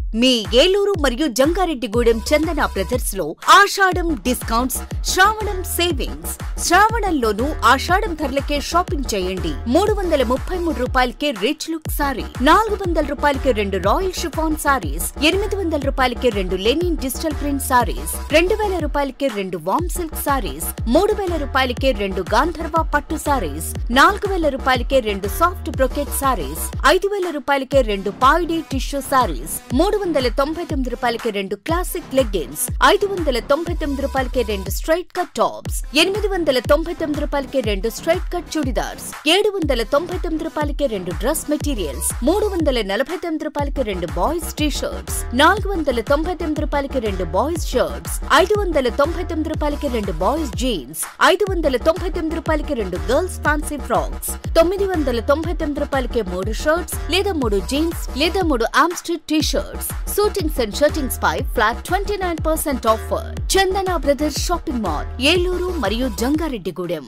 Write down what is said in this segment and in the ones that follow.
మీ ఏలూరు మరియు జంగారెడ్డిగూడెం చందన బ్రదర్స్ లో ఆషాఢం డిస్కౌంట్స్ శ్రావణం సేవింగ్స్ శ్రావణంలోనూ ఆషాఢం ధరలకే షాపింగ్ చేయండి మూడు వందల ముప్పై మూడు రూపాయలకే రిచ్ లుక్ సారీ నాలుగు వందల రూపాయలకి రెండు రాయల్ షిఫాన్ సారీస్ ఎనిమిది వందల రూపాయలకి రెండు లెనిన్ డిజిటల్ ప్రింట్ సారీస్ రెండు వేల రూపాయలకి రెండు వామ్ సిల్క్ సారీస్ మూడు వేల రూపాయలకే రెండు గాంధర్వ పట్టు సారీస్ నాలుగు వేల రూపాయలకే రెండు సాఫ్ట్ బ్రొకెట్ సారీస్ ఐదు వేల రూపాయలకే రెండు పాయిడీ టిష్యూ సారీస్ మూడు వందల తొంభై తొమ్మిది రూపాయలకి రెండు క్లాసిక్ లెగ్గిన్స్ ఐదు వందల తొంభై తొమ్మిది రూపాయలకి రెండు స్ట్రైట్ కట్ టాప్స్ ఎనిమిది వందల తొంభై తొమ్మిది రూపాయలకి రెండు స్ట్రైట్ కట్ చుడిదార్స్ ఏడు వందల తొంభై తొమ్మిది రూపాయలకి రెండు డ్రెస్ మెటీరియల్స్ మూడు వందల నలభై తొమ్మిది రూపాయలకి రెండు బాయ్స్ టీ షర్ట్స్ నాలుగు వందల తొంభై తొమ్మిది రూపాయలకి రెండు బాయ్స్ షర్ట్స్ ఐదు వందల తొంభై తొమ్మిది రూపాయలకి రెండు బాయ్స్ జీన్స్ ఐదు వందల తొంభై తొమ్మిది రూపాయలకి రెండు గర్ల్స్ ఫ్యాన్సీ ఫ్రాక్స్ తొమ్మిది వందల తొంభై తొమ్మిది రూపాయలకి మూడు షర్ట్స్ లేదా మూడు జీన్స్ లేదా మూడు ఆమ్స్టర్ T shirts suitings and shirtings పై flat twenty nine percent offer Chandana brothers shopping mall Eluru మరియు జంగారెడ్డిగూడెం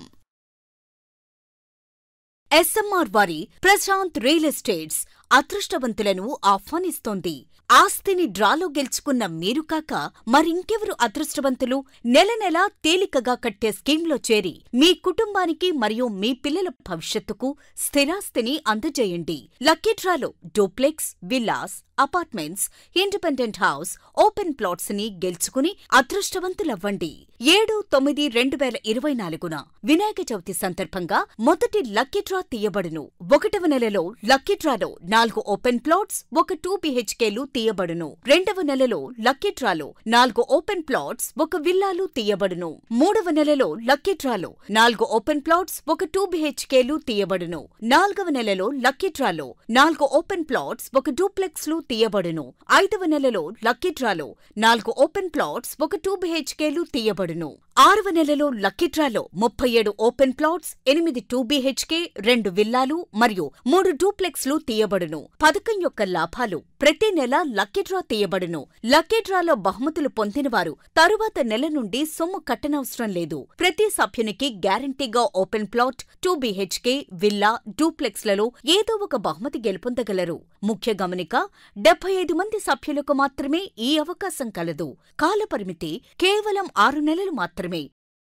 ఎస్ఎంఆర్ వారి ప్రశాంత్ రియల్ ఎస్టేట్స్ అదృష్టవంతులను ఆహ్వానిస్తోంది ఆస్తిని డ్రాలో గెలుచుకున్న మీరు కాక మరింకెవరు అదృష్టవంతులు నెల నెలా తేలికగా కట్టే స్కీమ్లో చేరి మీ కుటుంబానికి మరియు మీ పిల్లల భవిష్యత్తుకు స్థిరాస్తిని అందజేయండి లక్కీ డ్రాలో duplex villas apartments independent house open plots ని గెలుచుకుని అదృష్టవంతులవ్వండి ఏడు తొమ్మిది రెండు వేల ఇరవై నాలుగున వినాయక చవితి సందర్భంగా మొదటి లక్కీ డ్రా తీయబడును ఒకటవ నెలలో లక్కీ డ్రాలో నాలుగు ఓపెన్ ప్లాట్స్ ఒక టూ బిహెచ్కేలు తీయబడును రెండవ నెలలో లక్కీ డ్రాలో నాలుగు ఓపెన్ ప్లాట్స్ ఒక విల్లాలు తీయబడును మూడవ నెలలో లక్కీ డ్రాలో నాలుగు ఓపెన్ ప్లాట్స్ ఒక టూ బిహెచ్కేలు తీయబడును నాలుగవ నెలలో లక్కీ డ్రాలో నాలుగు ఓపెన్ ప్లాట్స్ ఒక డూప్లెక్స్ లు తీయబడును ఐదవ నెలలో లక్కీ డ్రాలో నాలుగు ఓపెన్ ప్లాట్స్ ఒక టూ బిహెచ్కేలు తీయబడును ఆరవ నెలలో లక్కీ డ్రాలో ముప్పై ఏడు ఓపెన్ ప్లాట్స్ ఎనిమిది టూ బిహెచ్కే రెండు విల్లాలు మరియు మూడు డూప్లెక్స్ లు తీయబడును పథకం యొక్క లాభాలు ప్రతి నెల లక్కీ డ్రా తీయబడును లక్కీ డ్రాలో బహుమతులు పొందినవారు తరువాత నెల నుండి సొమ్ము కట్టనవసరం లేదు ప్రతి సభ్యునికి గ్యారంటీగా open plot two B H K villa డూప్లెక్స్లలో ఏదో ఒక బహుమతి గెలుపొందగలరు ముఖ్య గమనిక డెబ్బై ఐదు మంది సభ్యులకు మాత్రమే ఈ అవకాశం కలదు కాలపరిమితి కేవలం ఆరు నెలలు మాత్రమే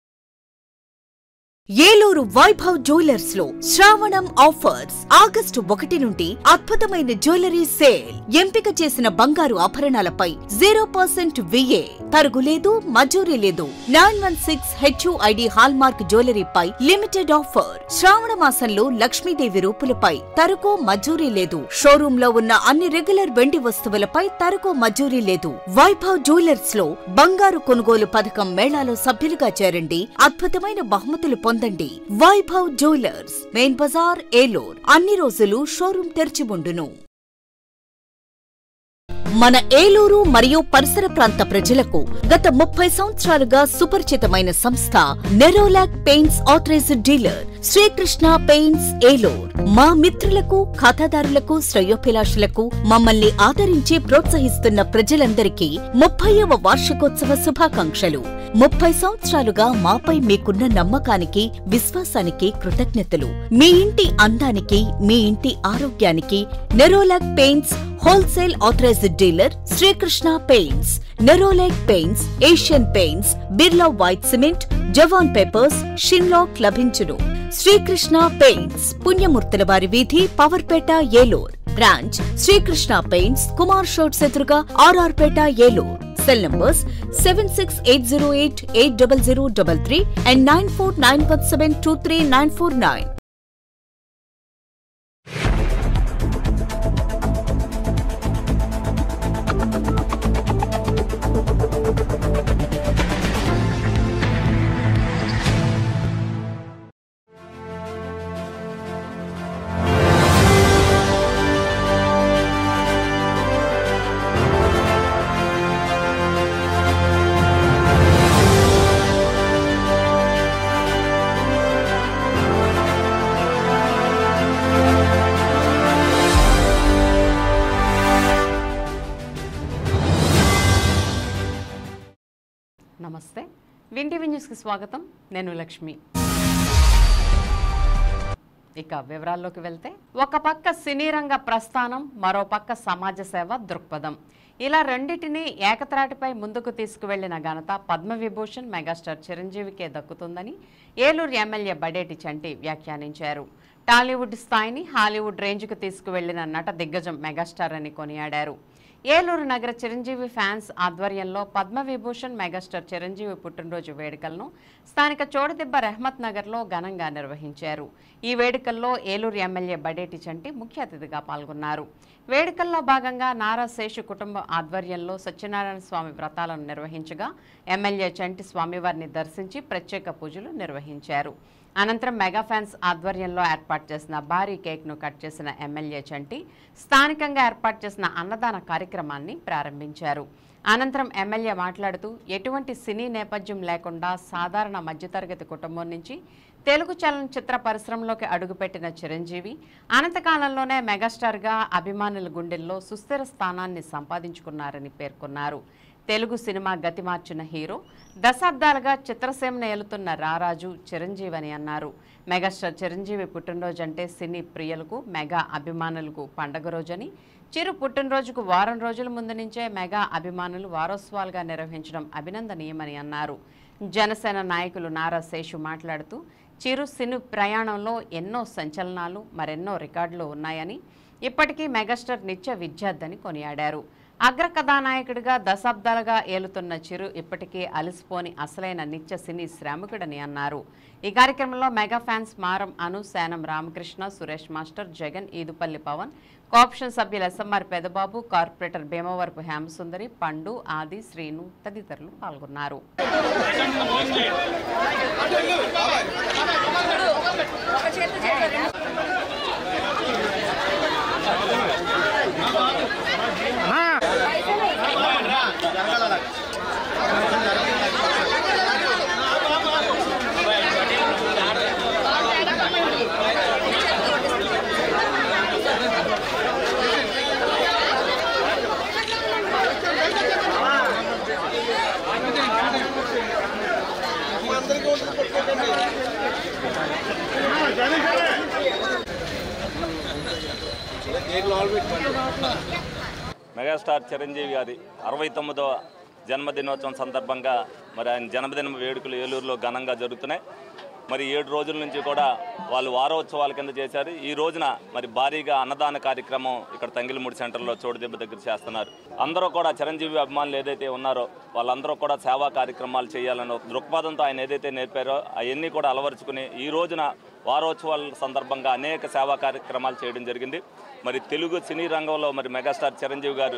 ఏలూరు వైభవ్ జ్యువెలర్స్ లో శ్రావణం ఆఫర్స్ ఆగస్టు ఒకటి నుండి అద్భుతమైన జ్యువెలరీ సేల్ ఎంపిక చేసిన బంగారు ఆభరణాలపై జీరో పర్సెంట్ విఏ తరుగు లేదు మజూరీ లేదు nine one six H U I D hallmark జ్యువెలరీపై లిమిటెడ్ ఆఫర్ శ్రావణ మాసంలో లక్ష్మీదేవి రూపులపై తరుగు మజూరీ లేదు షోరూమ్ లో ఉన్న అన్ని రెగ్యులర్ వెండి వస్తువులపై తరుగు మజూరీ లేదు వైభవ్ జ్యువెలర్స్ లో బంగారు కొనుగోలు పథకం మేళాలో సభ్యులుగా చేరండి అద్భుతమైన బహుమతులు పొందండి వైభవ్ జ్యువెలర్స్ మెయిన్ బజార్ ఏలూర్ అన్ని రోజులు షోరూం తెరిచి ఉండును మన ఏలూరు మరియు పరిసర ప్రాంత ప్రజలకు గత ముప్పై సంవత్సరాలుగా సుపరిచితమైన సంస్థ Nerolac paints authorised dealer Srikrishna paints Eluru మా మిత్రులకు ఖాతాదారులకు శ్రేయోభిలాషులకు మమ్మల్ని ఆదరించి ప్రోత్సహిస్తున్న ప్రజలందరికీ ముప్పైవ వార్షికోత్సవ శుభాకాంక్షలు ముప్పై సంవత్సరాలుగా మాపై మీకున్న నమ్మకానికి విశ్వాసానికి కృతజ్ఞతలు మీ ఇంటి అందానికి మీ ఇంటి ఆరోగ్యానికి Nerolac paints wholesale authorised dealer Srikrishna paints Nerolac paints Asian paints Birla white cement జవాన్ పేపర్స్ షిన్లాక్ లభించును శ్రీకృష్ణ పెయింట్స్ పుణ్యమూర్తుల వారి వీధి పవర్పేట ఏలూర్ బ్రాంచ్ శ్రీకృష్ణ పెయింట్స్ కుమార్ షోట్స్ ఎదురుగా ఆర్ఆర్ పేట Eluru cell numbers seven six eight zero eight eight double zero double three and nine four nine one seven two three nine four nine నమస్తే విన్ టీవీ న్యూస్కి స్వాగతం నేను లక్ష్మి ఇక వివరాల్లోకి వెళ్తే ఒక పక్క సినీ రంగ ప్రస్థానం మరో పక్క సమాజ సేవ దృక్పథం ఇలా రెండింటినీ ఏకత్రాటిపై ముందుకు తీసుకువెళ్లిన ఘనత పద్మవిభూషణ్ మెగాస్టార్ చిరంజీవికే దక్కుతుందని ఏలూరు ఎమ్మెల్యే బడేటి చంటి వ్యాఖ్యానించారు టాలీవుడ్ స్థాయిని హాలీవుడ్ రేంజ్కు తీసుకువెళ్లిన నట దిగ్గజం మెగాస్టార్ అని కొనియాడారు ఏలూరు నగర చిరంజీవి ఫ్యాన్స్ ఆధ్వర్యంలో పద్మవిభూషణ్ మెగాస్టార్ చిరంజీవి పుట్టినరోజు వేడుకలను స్థానిక చోడదిబ్బ రెహమత్ నగర్లో ఘనంగా నిర్వహించారు ఈ వేడుకల్లో ఏలూరు ఎమ్మెల్యే బడేటి చంటి ముఖ్య అతిథిగా పాల్గొన్నారు వేడుకల్లో భాగంగా నారా శేషు కుటుంబం ఆధ్వర్యంలో సత్యనారాయణ స్వామి వ్రతాలను నిర్వహించగా ఎమ్మెల్యే చంటి స్వామివారిని దర్శించి ప్రత్యేక పూజలు నిర్వహించారు అనంతరం మెగా ఫ్యాన్స్ ఆధ్వర్యంలో ఏర్పాటు చేసిన భారీ కేక్ను కట్ చేసిన ఎమ్మెల్యే చంటి స్థానికంగా ఏర్పాటు చేసిన అన్నదాన కార్యక్రమాన్ని ప్రారంభించారు అనంతరం ఎమ్మెల్యే మాట్లాడుతూ ఎటువంటి సినీ నేపథ్యం లేకుండా సాధారణ మధ్యతరగతి కుటుంబం నుంచి తెలుగు చలనచిత్ర పరిశ్రమలోకి అడుగుపెట్టిన చిరంజీవి అనంతకాలంలోనే మెగాస్టార్గా అభిమానుల గుండెల్లో సుస్థిర స్థానాన్ని సంపాదించుకున్నారని పేర్కొన్నారు తెలుగు సినిమా గతి మార్చిన హీరో దశాబ్దాలుగా చిత్రసీమను ఏలుతున్న రారాజు చిరంజీవి అని అన్నారు మెగాస్టార్ చిరంజీవి పుట్టినరోజు అంటే సినీ ప్రియులకు మెగా అభిమానులకు పండగ రోజని చిరు పుట్టినరోజుకు వారం రోజుల ముందు నుంచే మెగా అభిమానులు వారోత్సవాలుగా నిర్వహించడం అభినందనీయమని అన్నారు జనసేన నాయకులు నారా శేషు మాట్లాడుతూ చిరు సినీ ప్రయాణంలో ఎన్నో సంచలనాలు మరెన్నో రికార్డులు ఉన్నాయని ఇప్పటికీ మెగాస్టార్ నిత్య విద్యార్థి కొనియాడారు అగ్ర కథానాయకుడిగా దశాబ్దాలుగా ఏలుతున్న చిరు ఇప్పటికీ అలసిపోని అసలైన నిత్య సినీ శ్రామికుడని అన్నారు ఈ కార్యక్రమంలో mega fans Maram Anu Shanam Ramakrishna Suresh master Jagan Edupalli Pawan co-option సభ్యులు ఎస్ఎంఆర్ పెదబాబు కార్పొరేటర్ భీమవరపు హేమసుందరి పండు ఆది శ్రీను తదితరులు పాల్గొన్నారు మెగాస్టార్ చిరంజీవి గారి అరవై తొమ్మిదవ జన్మదినోత్సవం సందర్భంగా మరి ఆయన జన్మదిన వేడుకలు ఏలూరులో ఘనంగా జరుగుతున్నాయి మరి ఏడు రోజుల నుంచి కూడా వాళ్ళు వారోత్సవాల కింద చేశారు ఈ రోజున మరి భారీగా అన్నదాన కార్యక్రమం ఇక్కడ తంగిలమూడి సెంటర్లో చోటుదెబ్బ దగ్గర చేస్తున్నారు అందరూ కూడా చిరంజీవి అభిమానులు ఏదైతే ఉన్నారో వాళ్ళందరూ కూడా సేవా కార్యక్రమాలు చేయాలన్న ఒక దృక్పథంతో ఆయన ఏదైతే నేర్పారో అవన్నీ కూడా అలవరుచుకుని ఈ రోజున వారోత్సవాల సందర్భంగా అనేక సేవా కార్యక్రమాలు చేయడం జరిగింది మరి తెలుగు సినీ రంగంలో మరి మెగాస్టార్ చిరంజీవి గారు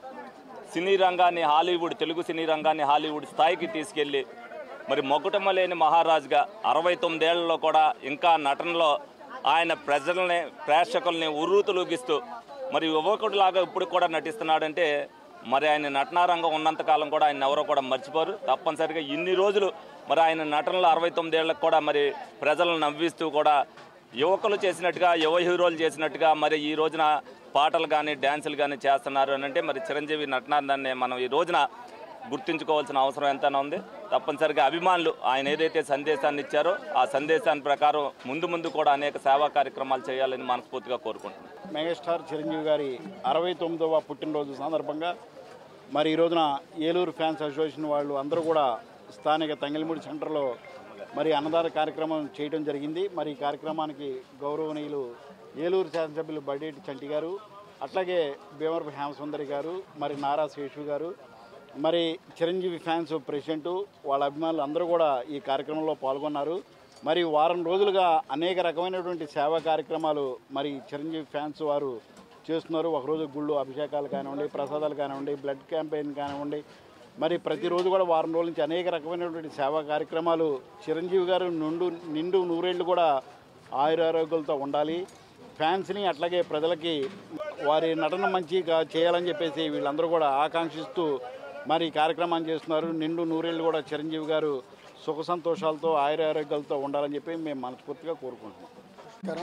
సినీ రంగాన్ని హాలీవుడ్ తెలుగు సినీ రంగాన్ని హాలీవుడ్ స్థాయికి తీసుకెళ్ళి మరి మొగుటమ్మ లేని మహారాజుగా అరవై తొమ్మిదేళ్లలో కూడా ఇంకా నటనలో ఆయన ప్రజల్ని ప్రేక్షకుల్ని ఉర్రూతులూగిస్తూ మరి యువకుడిలాగా ఇప్పుడు కూడా నటిస్తున్నాడంటే మరి ఆయన నటనారంగం ఉన్నంతకాలం కూడా ఆయన ఎవరో కూడా మర్చిపోరు తప్పనిసరిగా ఇన్ని రోజులు మరి ఆయన నటనలో అరవై తొమ్మిదేళ్లకు కూడా మరి ప్రజలను నవ్విస్తూ కూడా యువకులు చేసినట్టుగా యువ హీరోలు చేసినట్టుగా మరి ఈ రోజున పాటలు కానీ డ్యాన్సులు కానీ చేస్తున్నారు అని అంటే మరి చిరంజీవి నటనాన్ని మనం ఈ రోజున గుర్తుంచుకోవాల్సిన అవసరం ఎంతైనా ఉంది తప్పనిసరిగా అభిమానులు ఆయన ఏదైతే సందేశాన్ని ఇచ్చారో ఆ సందేశాన్ని ప్రకారం ముందు ముందు కూడా అనేక సేవా కార్యక్రమాలు చేయాలని మనస్ఫూర్తిగా కోరుకుంటున్నాను మెగాస్టార్ చిరంజీవి గారి అరవై తొమ్మిదవ పుట్టినరోజు సందర్భంగా మరి ఈ రోజున ఏలూరు ఫ్యాన్స్ అసోసియేషన్ వాళ్ళు అందరూ కూడా స్థానిక తంగిలమూడి సెంటర్లో మరి అన్నదాన కార్యక్రమం చేయడం జరిగింది మరి ఈ కార్యక్రమానికి గౌరవనీయులు ఏలూరు శాసనసభ్యులు బడేటి చంటి గారు అట్లాగే భీమవరపు హేమసుందరి గారు మరి నారా శేషు గారు మరి చిరంజీవి ఫ్యాన్స్ ప్రెసిడెంట్ వాళ్ళ అభిమానులు అందరూ కూడా ఈ కార్యక్రమంలో పాల్గొన్నారు మరి వారం రోజులుగా అనేక రకమైనటువంటి సేవా కార్యక్రమాలు మరి చిరంజీవి ఫ్యాన్స్ వారు చేస్తున్నారు ఒకరోజు గుళ్ళు అభిషేకాలు కానివ్వండి ప్రసాదాలు కానివ్వండి బ్లడ్ క్యాంపెయిన్ కానివ్వండి మరి ప్రతిరోజు కూడా వారం రోజుల నుంచి అనేక రకమైనటువంటి సేవా కార్యక్రమాలు చిరంజీవి గారు నిండు నిండు నూరేళ్లు కూడా ఆయురారోగ్యాలతో ఉండాలి ఫ్యాన్స్ని అట్లాగే ప్రజలకి వారి నటన మంచిగా చేయాలని చెప్పేసి వీళ్ళందరూ కూడా ఆకాంక్షిస్తూ మరి ఈ కార్యక్రమాన్ని చేస్తున్నారు నిండు నూరేళ్ళు కూడా చిరంజీవి గారు సుఖ సంతోషాలతో ఆయురారోగ్యాలతో ఉండాలని చెప్పి మేము మనస్ఫూర్తిగా కోరుకుంటున్నాం నమస్కారం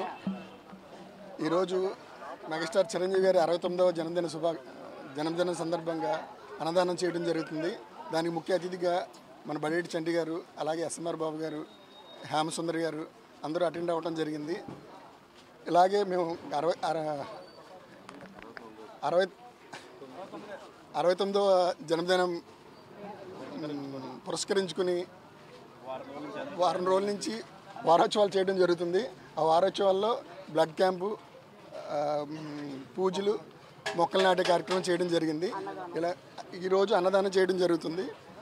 ఈరోజు మెగాస్టార్ చిరంజీవి గారి అరవై తొమ్మిదవ జన్మదిన శుభ జన్మదినం సందర్భంగా అన్నదానం చేయడం జరుగుతుంది దానికి ముఖ్య అతిథిగా మన బడేటి చంటి గారు అలాగే ఎస్ఎంఆర్ బాబు గారు హేమసుందర్ గారు అందరూ అటెండ్ అవ్వడం జరిగింది ఇలాగే మేము అరవై అర- అరవై అరవై తొమ్మిదవ జన్మదినం మ్, పురస్కరించుకుని వారం రోజుల నుంచి వారోత్సవాలు చేయడం జరుగుతుంది ఆ వారోత్సవాల్లో బ్లడ్ క్యాంపు ఆ, మ్, పూజలు మొక్కలు నాటే కార్యక్రమం చేయడం జరిగింది ఇలా ఈరోజు అన్నదానం చేయడం జరుగుతుంది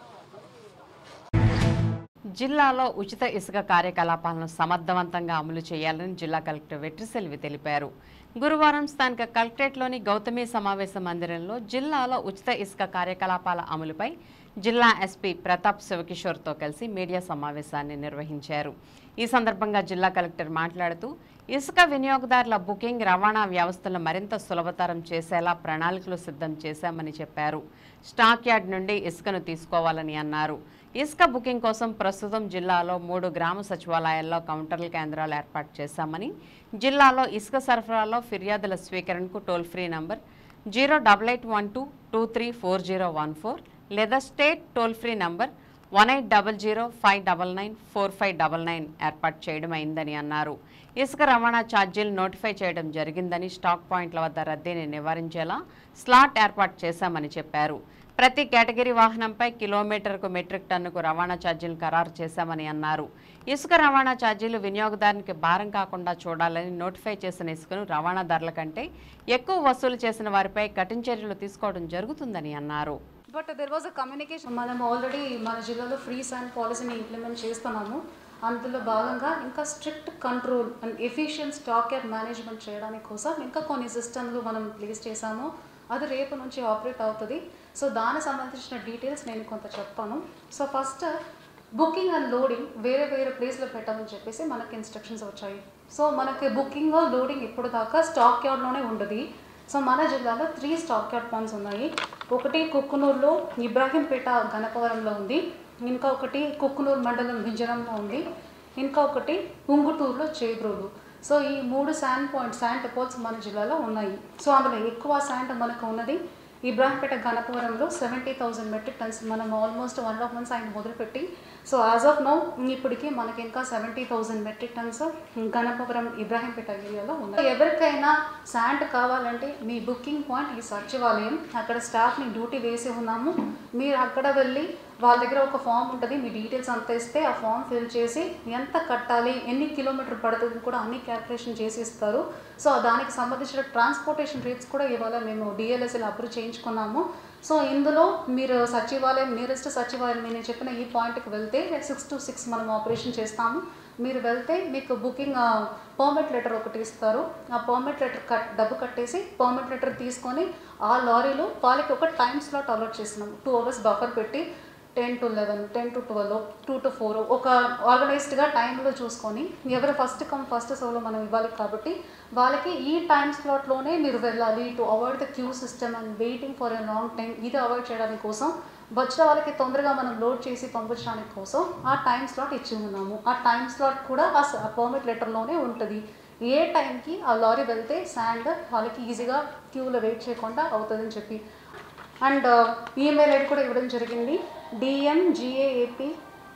జిల్లాలో ఉచిత ఇసుక కార్యకలాపాలను సమర్థవంతంగా అమలు చేయాలని జిల్లా కలెక్టర్ వెట్రిసెల్వి తెలిపారు గురువారం స్థానిక కలెక్టరేట్లోని గౌతమి సమావేశ మందిరంలో జిల్లాలో ఉచిత ఇసుక కార్యకలాపాల అమలుపై జిల్లా ఎస్పీ ప్రతాప్ శివకిషోర్తో కలిసి మీడియా సమావేశాన్ని నిర్వహించారు ఈ సందర్భంగా జిల్లా కలెక్టర్ మాట్లాడుతూ ఇసుక వినియోగదారుల బుకింగ్ రవాణా వ్యవస్థలను మరింత సులభతరం చేసేలా ప్రణాళికలు సిద్ధం చేశామని చెప్పారు స్టాక్ యార్డ్ నుండి ఇసుకను తీసుకోవాలని అన్నారు ఇసుక బుకింగ్ కోసం ప్రస్తుతం జిల్లాలో మూడు గ్రామ సచివాలయాల్లో కౌంటర్ల కేంద్రాలు ఏర్పాటు చేశామని జిల్లాలో ఇసుక సరఫరాలో ఫిర్యాదుల స్వీకరణకు toll free number zero double eight one two two three four zero one four లేదా state toll free number one eight double zero five double nine four five double nine ఏర్పాటు చేయడం అయిందని అన్నారు ఇసుక రవాణా ఛార్జీలు నోటిఫై చేయడం జరిగిందని స్టాక్ పాయింట్ల వద్ద రద్దీని నివారించేలా స్లాట్ ఏర్పాటు చేశామని చెప్పారు ప్రతి కేటగిరీ వాహనంపై కిలోమీటర్కు మెట్రిక్ టన్నుకు రవాణా ఛార్జీలు ఖరారు చేశామని అన్నారు ఇసుక రవాణా ఛార్జీలు వినియోగదారునికి భారం కాకుండా చూడాలని నోటిఫై చేసిన ఇసుకను రవాణాదారుల కంటే ఎక్కువ వసూలు చేసిన వారిపై కఠిన చర్యలు తీసుకోవడం జరుగుతుందని అన్నారు but there was a communication మనం ఆల్రెడీ మన జిల్లాలో ఫ్రీ శాండ్ పాలసీని ఇంప్లిమెంట్ చేస్తున్నాము అందులో భాగంగా ఇంకా strict control and efficient stock yard management చేయడానికి కోసం ఇంకా కొన్ని సిస్టమ్లు మనం ప్లేస్ చేశాము అది రేపు నుంచి ఆపరేట్ అవుతుంది సో దానికి సంబంధించిన డీటెయిల్స్ నేను కొంత చెప్తాను so first booking and loading వేరే వేరే ప్లేస్లో పెట్టామని చెప్పేసి మనకి ఇన్స్ట్రక్షన్స్ వచ్చాయి సో మనకి బుకింగ్ లోడింగ్ ఇప్పుడు దాకా స్టాక్ యార్డ్లోనే ఉండదు సో మన జిల్లాలో త్రీ స్టాక్ యార్డ్ పాయింట్స్ ఉన్నాయి ఒకటి కుక్కునూరులో ఇబ్రాహీంపేట గణపవరంలో ఉంది ఇంకా ఒకటి కుక్కునూరు మండలం వింజరంలో ఉంది ఇంకా ఒకటి ఉంగుటూరులో చేబ్రోలు సో ఈ మూడు శాండ్ పాయింట్స్ శాండ్ డిపోట్స్ మన జిల్లాలో ఉన్నాయి సో అందులో ఎక్కువ శాండ్ మనకు ఉన్నది ఇబ్రాహీంపేట గణపవరంలో సెవెంటీ థౌసండ్ మెట్రిక్ టన్స్ మనం ఆల్మోస్ట్ వన్ ఆఫ్ మంత్స్ ఆయన మొదలుపెట్టి సో యాజ్ ఆఫ్ నౌ ఇప్పటికి మనకి ఇంకా seventy thousand metric tons Ganapavaram Ibrahimpet ఏరియాలో ఉన్నాయి ఎవరికైనా శాండ్ కావాలంటే మీ బుకింగ్ పాయింట్ ఈ సచివాలయం అక్కడ స్టాఫ్ని డ్యూటీ వేసి ఉన్నాము మీరు అక్కడ వెళ్ళి వాళ్ళ దగ్గర ఒక ఫామ్ ఉంటుంది మీ డీటెయిల్స్ అంతా ఇస్తే ఆ ఫామ్ ఫిల్ చేసి ఎంత కట్టాలి ఎన్ని కిలోమీటర్ పడుతుంది కూడా అన్ని క్యాల్కులేషన్ చేసి ఇస్తారు సో దానికి సంబంధించిన ట్రాన్స్పోర్టేషన్ రేట్స్ కూడా ఇవాళ మేము డిఎల్ఎస్ఎల్ అప్రూవ్ చేయించుకున్నాము సో ఇందులో మీరు సచివాలయం నియరెస్ట్ సచివాలయం నేను చెప్పిన ఈ పాయింట్కి వెళ్తే సిక్స్ టు సిక్స్ మనం ఆపరేషన్ చేస్తాము మీరు వెళ్తే మీకు బుకింగ్ పర్మిట్ లెటర్ ఒకటి ఇస్తారు ఆ పర్మిట్ లెటర్ కట్ డబ్బు కట్టేసి పర్మిట్ లెటర్ తీసుకొని ఆ లారీలో వాళ్ళకి ఒక టైం స్లాట్ అలాట్ చేసినాము టూ అవర్స్ బఫర్ పెట్టి ten to eleven ten to twelve two to four ఒక ఆర్గనైజ్డ్గా టైంలో చూసుకొని ఎవరు ఫస్ట్ కమ్ ఫస్ట్ సోలో మనం ఇవ్వాలి కాబట్టి వాళ్ళకి ఈ టైం స్లాట్లోనే మీరు వెళ్ళాలి to avoid the queue system and waiting for a long time ఇది అవాయిడ్ చేయడానికి కోసం వచ్చిన వాళ్ళకి తొందరగా మనం లోడ్ చేసి పంపించడానికి కోసం ఆ టైం స్లాట్ ఇచ్చి ఉన్నాము ఆ టైం స్లాట్ కూడా ఆ పర్మిట్ లెటర్లోనే ఉంటుంది ఏ టైంకి ఆ లారీ వెళ్తే శాండ్ వాళ్ళకి ఈజీగా క్యూలో వెయిట్ చేయకుండా అవుతుందని చెప్పి అండ్ ఈమెయిల్ ఐడి కూడా ఇవ్వడం జరిగింది D M G A A P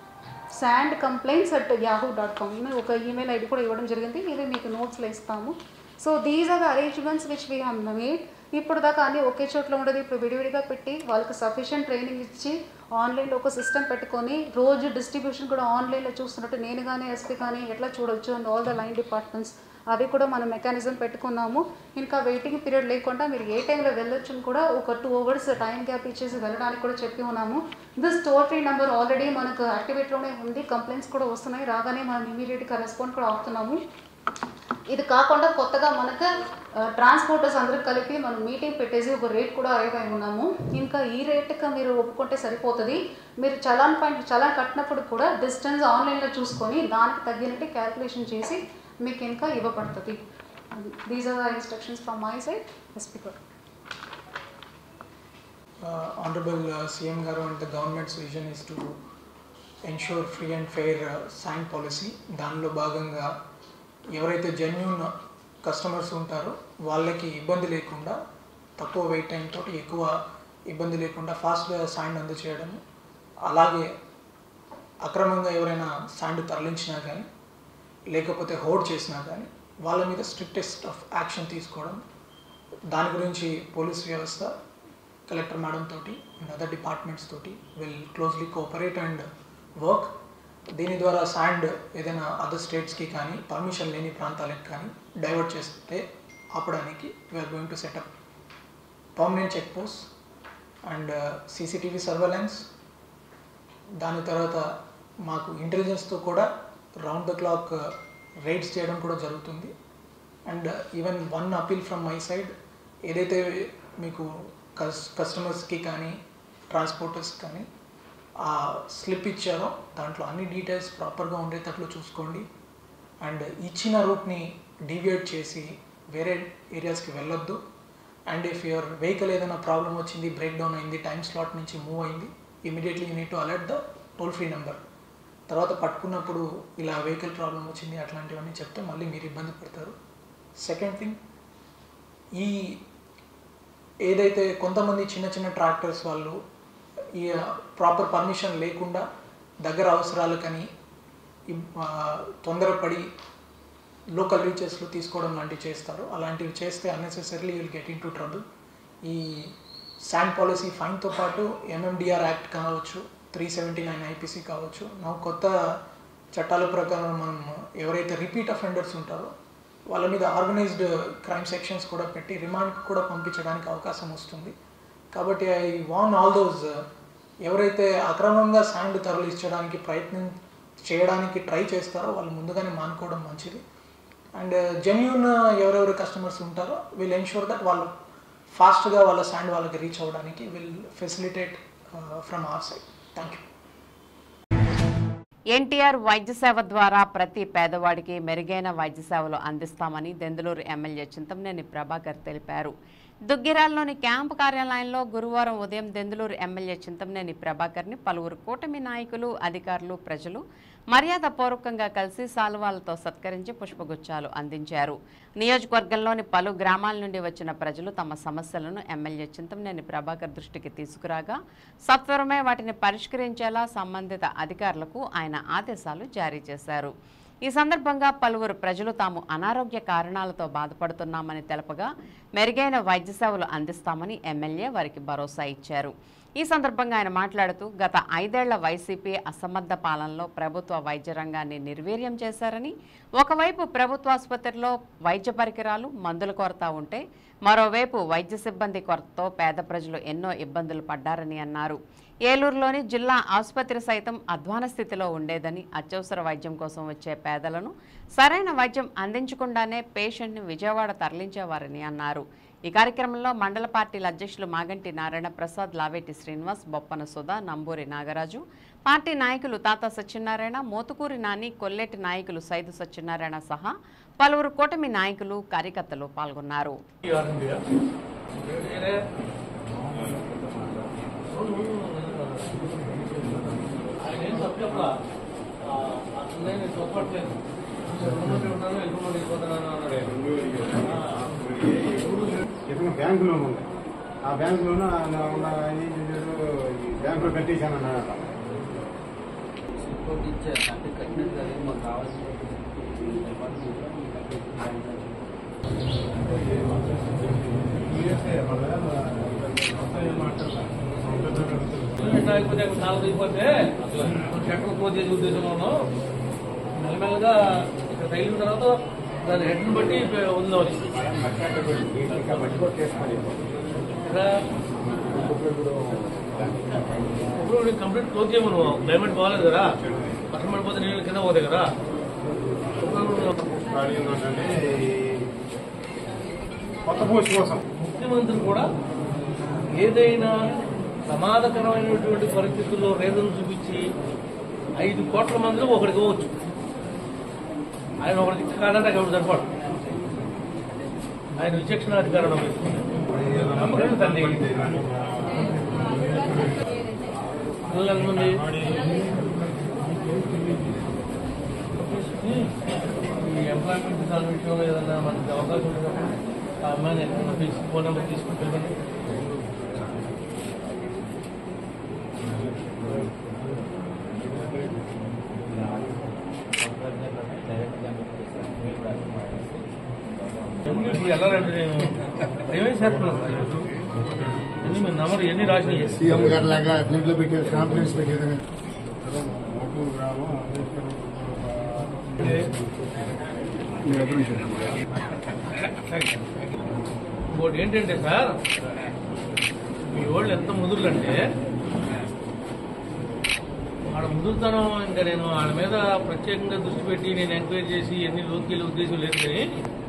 sand complaints at Yahoo dot com ఒక ఈమెయిల్ ఐడి కూడా ఇవ్వడం జరిగింది ఇది మీకు నోట్స్లో ఇస్తాము so these are the arrangements which we have made ఇప్పుడు దాకా అన్నీ ఒకే చోట్ల ఉండదు ఇప్పుడు విడివిడిగా పెట్టి వాళ్ళకి సఫిషియంట్ ట్రైనింగ్ ఇచ్చి ఆన్లైన్లో ఒక సిస్టమ్ పెట్టుకొని రోజు డిస్ట్రిబ్యూషన్ కూడా ఆన్లైన్లో చూస్తున్నట్టు నేను కానీ ఎస్పీ కానీ ఎట్లా చూడొచ్చు and all the line departments అవి కూడా మనం మెకానిజం పెట్టుకున్నాము ఇంకా వెయిటింగ్ పీరియడ్ లేకుండా మీరు ఏ టైంలో వెళ్ళొచ్చు అని కూడా ఒక టూ అవర్స్ టైం గ్యాప్ ఇచ్చేసి వెళ్ళడానికి కూడా చెప్పి ఉన్నాము this toll free number already మనకు యాక్టివేట్లోనే ఉంది కంప్లైంట్స్ కూడా వస్తున్నాయి రాగానే మనం ఇమీడియట్గా రెస్పాండ్ కూడా అవుతున్నాము ఇది కాకుండా కొత్తగా మనకు ట్రాన్స్పోర్టర్స్ అందరూ కలిపి మనం మీటింగ్ పెట్టేసి ఒక రేట్ కూడా అరైవ్ అయి ఉన్నాము ఇంకా ఈ రేట్కి మీరు ఒప్పుకుంటే సరిపోతుంది మీరు చలాన్ పాయింట్ చలాన్ కట్టినప్పుడు కూడా డిస్టెన్స్ ఆన్లైన్లో చూసుకొని దానికి తగ్గినట్టు క్యాల్కులేషన్ చేసి మీకు ఇంకా ఇవ్వబడుతుంది these are the instructions from my side S P గారు uh, honorable uh, CM Garu and the government's vision is to ensure free and fair uh, sign policy దానిలో భాగంగా ఎవరైతే జెన్యున్ కస్టమర్స్ ఉంటారో వాళ్ళకి ఇబ్బంది లేకుండా తక్కువ వెయిట్ టైం తోటి ఎక్కువ ఇబ్బంది లేకుండా ఫాస్ట్గా శాండ్ అందచేయడం అలాగే అక్రమంగా ఎవరైనా శాండ్ తరలించినా కానీ లేకపోతే హోల్డ్ చేసినా కానీ వాళ్ళ మీద స్ట్రిక్టెస్ట్ ఆఫ్ యాక్షన్ తీసుకోవడం దాని గురించి పోలీస్ వ్యవస్థ కలెక్టర్ మేడం తోటి అండ్ అదర్ డిపార్ట్మెంట్స్ తోటి will closely cooperate and work దీని ద్వారా శాండ్ ఏదైనా అదర్ స్టేట్స్కి కానీ పర్మిషన్ లేని ప్రాంతాలకు కానీ డైవర్ట్ చేస్తే ఆపడానికి we are going to set up permanent check post and C C T V surveillance దాని తర్వాత మాకు ఇంటెలిజెన్స్తో కూడా రౌండ్ ద క్లాక్ రైడ్స్ చేయడం కూడా జరుగుతుంది and even one appeal from my side ఏదైతే మీకు కస్ కస్టమర్స్కి కానీ ట్రాన్స్పోర్టర్స్ కానీ ఆ స్లిప్ ఇచ్చారో దాంట్లో అన్ని డీటెయిల్స్ ప్రాపర్గా ఉండేటట్లు చూసుకోండి అండ్ ఇచ్చిన రూట్ని డీవియేట్ చేసి వేరే ఏరియాస్కి వెళ్ళొద్దు అండ్ ఇఫ్ యువర్ వెహికల్ ఏదైనా ప్రాబ్లం వచ్చింది బ్రేక్ డౌన్ అయింది టైం స్లాట్ నుంచి మూవ్ అయింది immediately you need to alert the toll free number తర్వాత పట్టుకున్నప్పుడు ఇలా వెహికల్ ప్రాబ్లం వచ్చింది అట్లాంటివన్నీ చెప్తే మళ్ళీ మీరు ఇబ్బంది పడతారు సెకండ్ థింగ్ ఈ ఏదైతే కొంతమంది చిన్న చిన్న ట్రాక్టర్స్ వాళ్ళు ఈ ప్రాపర్ పర్మిషన్ లేకుండా దగ్గర అవసరాలకని ఇబ్- ఆ, తొందరపడి లోకల్ రీచెస్లో తీసుకోవడం లాంటివి చేస్తారు అలాంటివి చేస్తే unnecessarily will get in to trouble ఈ శాండ్ పాలసీ ఫైన్తో పాటు ఎంఎండిఆర్ యాక్ట్ కావచ్చు త్రీ సెవెంటీ నైన్ ఐపీసీ కావచ్చు నా కొత్త చట్టాల ప్రకారం మనం ఎవరైతే రిపీట్ అఫెండర్స్ ఉంటారో వాళ్ళ మీద ఆర్గనైజ్డ్ క్రైమ్ సెక్షన్స్ కూడా పెట్టి రిమాండ్కి కూడా పంపించడానికి అవకాశం వస్తుంది కాబట్టి ఐ వాన్ ఆల్ దోస్ ఎవరైతే అక్రమంగా శాండ్ తరలించడానికి ప్రయత్నం చేయడానికి ట్రై చేస్తారో వాళ్ళు ముందుగానే మానుకోవడం మంచిది అండ్ జెన్యున్ ఎవరెవరు కస్టమర్స్ ఉంటారో విల్ ఎన్షూర్ దట్ వాళ్ళు ఫాస్ట్గా వాళ్ళ శాండ్ వాళ్ళకి రీచ్ అవ్వడానికి will facilitate from our side thank you N T R వైద్య సేవ ద్వారా ప్రతి పేదవాడికి మెరుగైన వైద్య సేవలు అందిస్తామని దెందులూరు ఎమ్మెల్యే చింతమనేని ప్రభాకర్ తెలిపారు దుగ్గిరాల్లోని క్యాంపు కార్యాలయంలో గురువారం ఉదయం దెందులూరు ఎమ్మెల్యే చింతమనేని ప్రభాకర్ని పలువురు కూటమి నాయకులు అధికారులు ప్రజలు మర్యాదపూర్వకంగా కలిసి సాలువాలతో సత్కరించి పుష్పగుచ్చాలు అందించారు నియోజకవర్గంలోని పలు గ్రామాల నుండి వచ్చిన ప్రజలు తమ సమస్యలను ఎమ్మెల్యే చింతమనేని ప్రభాకర్ దృష్టికి తీసుకురాగా సత్వరమే వాటిని పరిష్కరించేలా సంబంధిత అధికారులకు ఆయన ఆదేశాలు జారీ చేశారు ఈ సందర్భంగా పలువురు ప్రజలు తాము అనారోగ్య కారణాలతో బాధపడుతున్నామని తెలపగా మెరుగైన వైద్య సేవలు అందిస్తామని ఎమ్మెల్యే వారికి భరోసా ఇచ్చారు ఈ సందర్భంగా ఆయన మాట్లాడుతూ గత ఐదేళ్ల వైసీపీ అసమర్థ పాలనలో ప్రభుత్వ వైద్య రంగాన్ని నిర్వీర్యం చేశారని ఒకవైపు ప్రభుత్వ ఆసుపత్రిలో వైద్య పరికరాలు మందుల కొరత ఉంటే మరోవైపు వైద్య సిబ్బంది కొరతతో పేద ప్రజలు ఎన్నో ఇబ్బందులు పడ్డారని అన్నారు ఏలూరులోని జిల్లా ఆసుపత్రి సైతం అధ్వాన స్థితిలో ఉండేదని అత్యవసర వైద్యం కోసం వచ్చే పేదలను సరైన వైద్యం అందించకుండానే పేషెంట్ని విజయవాడ తరలించేవారని అన్నారు ఈ కార్యక్రమంలో మండల పార్టీల అధ్యక్షులు మాగంటి నారాయణ ప్రసాద్ లావేటి శ్రీనివాస్ బొప్పన సుధా నంబూరి నాగరాజు పార్టీ నాయకులు తాత సత్యనారాయణ మోతుకూరి నాని కొల్లేటి నాయకులు సైదు సత్యనారాయణ సహా పలువురు కూటమి నాయకులు కార్యకర్తలు పాల్గొన్నారు ఇతను బ్యాంక్ లోన్ ఉంది ఆ బ్యాంక్ లోన్ ఉన్న ఏం చేశాడు ఈ బ్యాంకులో కట్టేశాను అన్నాడు లేకపోతే నాలుగు అయిపోతే చెట్లు క్లోజ్ చేసే ఉద్దేశంలో మెల్లమెల్లగా ఇక్కడ తగిలిన తర్వాత దాని హెడ్ని బట్టి ఉందామని ఇక్కడ ఇప్పుడు నేను కంప్లీట్ క్లోజ్ చేయమను క్లైమేట్ బాగాలేదు కదా వర్షం పడిపోతే నీళ్ళు కింద పోతాయి కదా కొత్త పోస్ట్ కోసం ముఖ్యమంత్రి కూడా ఏదైనా ప్రమాదకరమైనటువంటి పరిస్థితుల్లో రేదను చూపించి ఐదు కోట్ల మందిలో ఒకరికి ఇవ్వచ్చు ఆయన ఒకరికి కాదంటే ఎవరు సరిపడు ఆయన విచక్షణ అధికారం నమ్మకం తల్లి పిల్లలు ఎంతమంది ఈ ఎంప్లాయ్మెంట్ దాని విషయంలో ఏదైనా మనకి అవకాశం ఉంటున్నప్పుడు ఆ అమ్మాయిని ఎక్కడ తీసి ఫోన్ నెంబర్ తీసుకుంటే ఇప్పుడు వెళ్ళాలంటే నేను ఏమేమి చేస్తున్నాను ఎన్ని మీ నంబర్ ఎన్ని రాసినాయి సీఎం గారి లాగా దీంట్లో పెట్టే కాన్ఫరెన్స్ పెట్టేదని ఇంకోటి ఏంటంటే సార్ మీ వాళ్ళు ఎంత ముదురులంటే ఆడ ముదురుతనం ఇంకా నేను వాళ్ళ మీద ప్రత్యేకంగా దృష్టి పెట్టి నేను ఎంక్వైరీ చేసి ఎన్ని లోకెళ్ళే ఉద్దేశం లేదు కానీ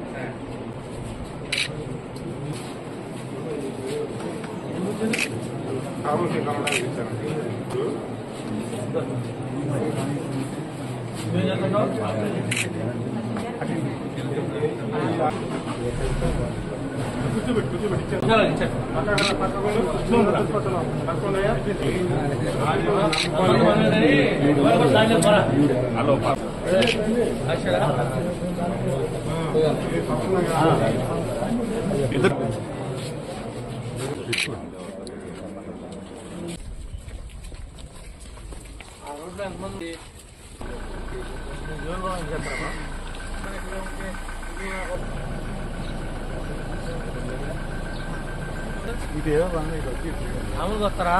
నువ్వేం చేస్తున్నావు? చాలా ఇచ్చాను. ఆ రోడ్లో ఎంతమంది జీవనభావం చేస్తారమ్మా మామూలుగా వస్తారా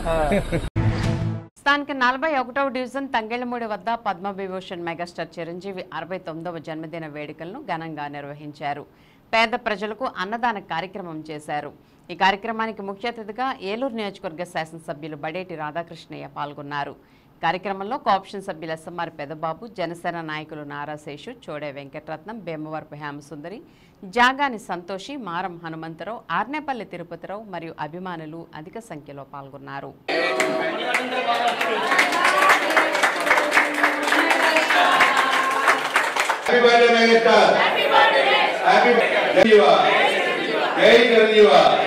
స్థానిక నలభై ఒకటవ డివిజన్ తంగెళ్లమూడి వద్ద పద్మవిభూషణ్ మెగాస్టార్ చిరంజీవి అరవై తొమ్మిదవ జన్మదిన వేడుకలను ఘనంగా నిర్వహించారు పేద ప్రజలకు అన్నదాన కార్యక్రమం చేశారు ఈ కార్యక్రమానికి ముఖ్య అతిథిగా ఏలూరు నియోజకవర్గ శాసనసభ్యులు బడేటి రాధాకృష్ణయ్య పాల్గొన్నారు కార్యక్రమంలో కోఆప్షన్ సభ్యులు ఎస్ఎంఆర్ పెదబాబు జనసేన నాయకులు నారాశేషు చోడే వెంకటరత్నం భీమవరపు హేమసుందరి జాగాని సంతోషి మారం హనుమంతరావు ఆర్నేపల్లి తిరుపతిరావు మరియు అభిమానులు అధిక సంఖ్యలో పాల్గొన్నారు హ్యాపీ బర్త్డే మెగాస్టార్ హ్యాపీ చిరంజీవ జై చిరంజీవ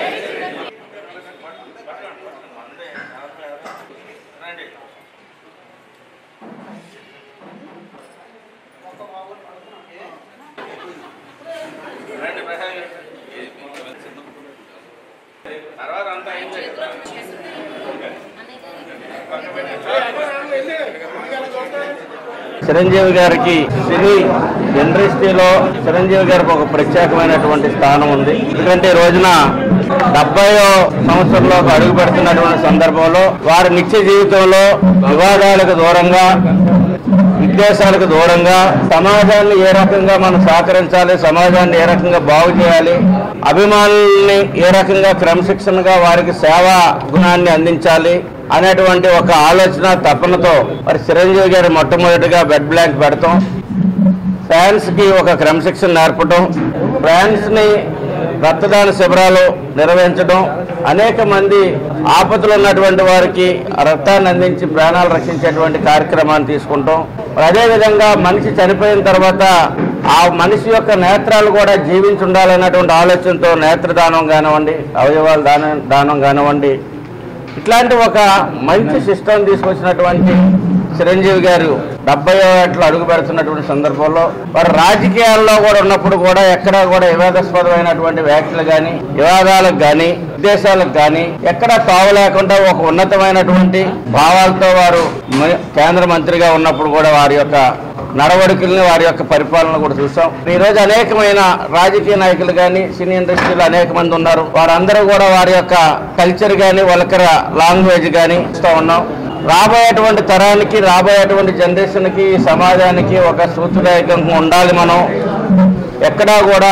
చిరంజీవి గారికి సినీ ఇండస్ట్రీలో చిరంజీవి గారికి ఒక ప్రత్యేకమైనటువంటి స్థానం ఉంది ఎందుకంటే ఈ రోజున డెబ్బయో సంవత్సరంలో అడుగు పెడుతున్నటువంటి సందర్భంలో వారి నిత్య జీవితంలో వివాదాలకు దూరంగా విద్వేషాలకు దూరంగా సమాజాన్ని ఏ రకంగా మనం సహకరించాలి సమాజాన్ని ఏ రకంగా బాగు చేయాలి అభిమానుల్ని ఏ రకంగా క్రమశిక్షణగా వారికి సేవా గుణాన్ని అందించాలి అనేటువంటి ఒక ఆలోచన తపనతో మరి చిరంజీవి గారు మొట్టమొదటిగా బెడ్ బ్లాంక్ పెడతాం ఫ్యాన్స్ కి ఒక క్రమశిక్షణ నేర్పడం ఫ్యాన్స్ ని రక్తదాన శిబిరాలు నిర్వహించడం అనేక మంది ఆపదలు ఉన్నటువంటి వారికి రక్తాన్ని అందించి ప్రాణాలు రక్షించేటువంటి కార్యక్రమాన్ని తీసుకుంటాం మరి అదేవిధంగా మనిషి చనిపోయిన తర్వాత ఆ మనిషి యొక్క నేత్రాలు కూడా జీవించి ఉండాలన్నటువంటి ఆలోచనతో నేత్రదానం కానివ్వండి అవయవాల దానం దానం కానివ్వండి ఇట్లాంటి ఒక మంచి సిస్టమ్ తీసుకొచ్చినటువంటి చిరంజీవి గారు డెబ్బై ఏట్లో అడుగు పెడుతున్నటువంటి సందర్భంలో వారు రాజకీయాల్లో కూడా ఉన్నప్పుడు కూడా ఎక్కడా కూడా వివాదాస్పదమైనటువంటి వ్యాఖ్యలు కానీ వివాదాలకు కానీ ఉద్దేశాలకు కానీ ఎక్కడా తావు లేకుండా ఒక ఉన్నతమైనటువంటి భావాలతో వారు మ- కేంద్ర మంత్రిగా ఉన్నప్పుడు కూడా వారి యొక్క నడవడికల్ని వారి యొక్క పరిపాలన కూడా చూసాం ఈ రోజు అనేకమైన రాజకీయ నాయకులు కానీ సినీ ఇండస్ట్రీలో అనేక మంది ఉన్నారు వారందరూ కూడా వారి యొక్క కల్చర్ కానీ వాళ్ళకర లాంగ్వేజ్ కానీ ఇస్తూ ఉన్నాం రాబోయేటువంటి తరానికి రాబోయేటువంటి జనరేషన్కి ఈ సమాజానికి ఒక సూత్రదాయకంగా ఉండాలి మనం ఎక్కడా కూడా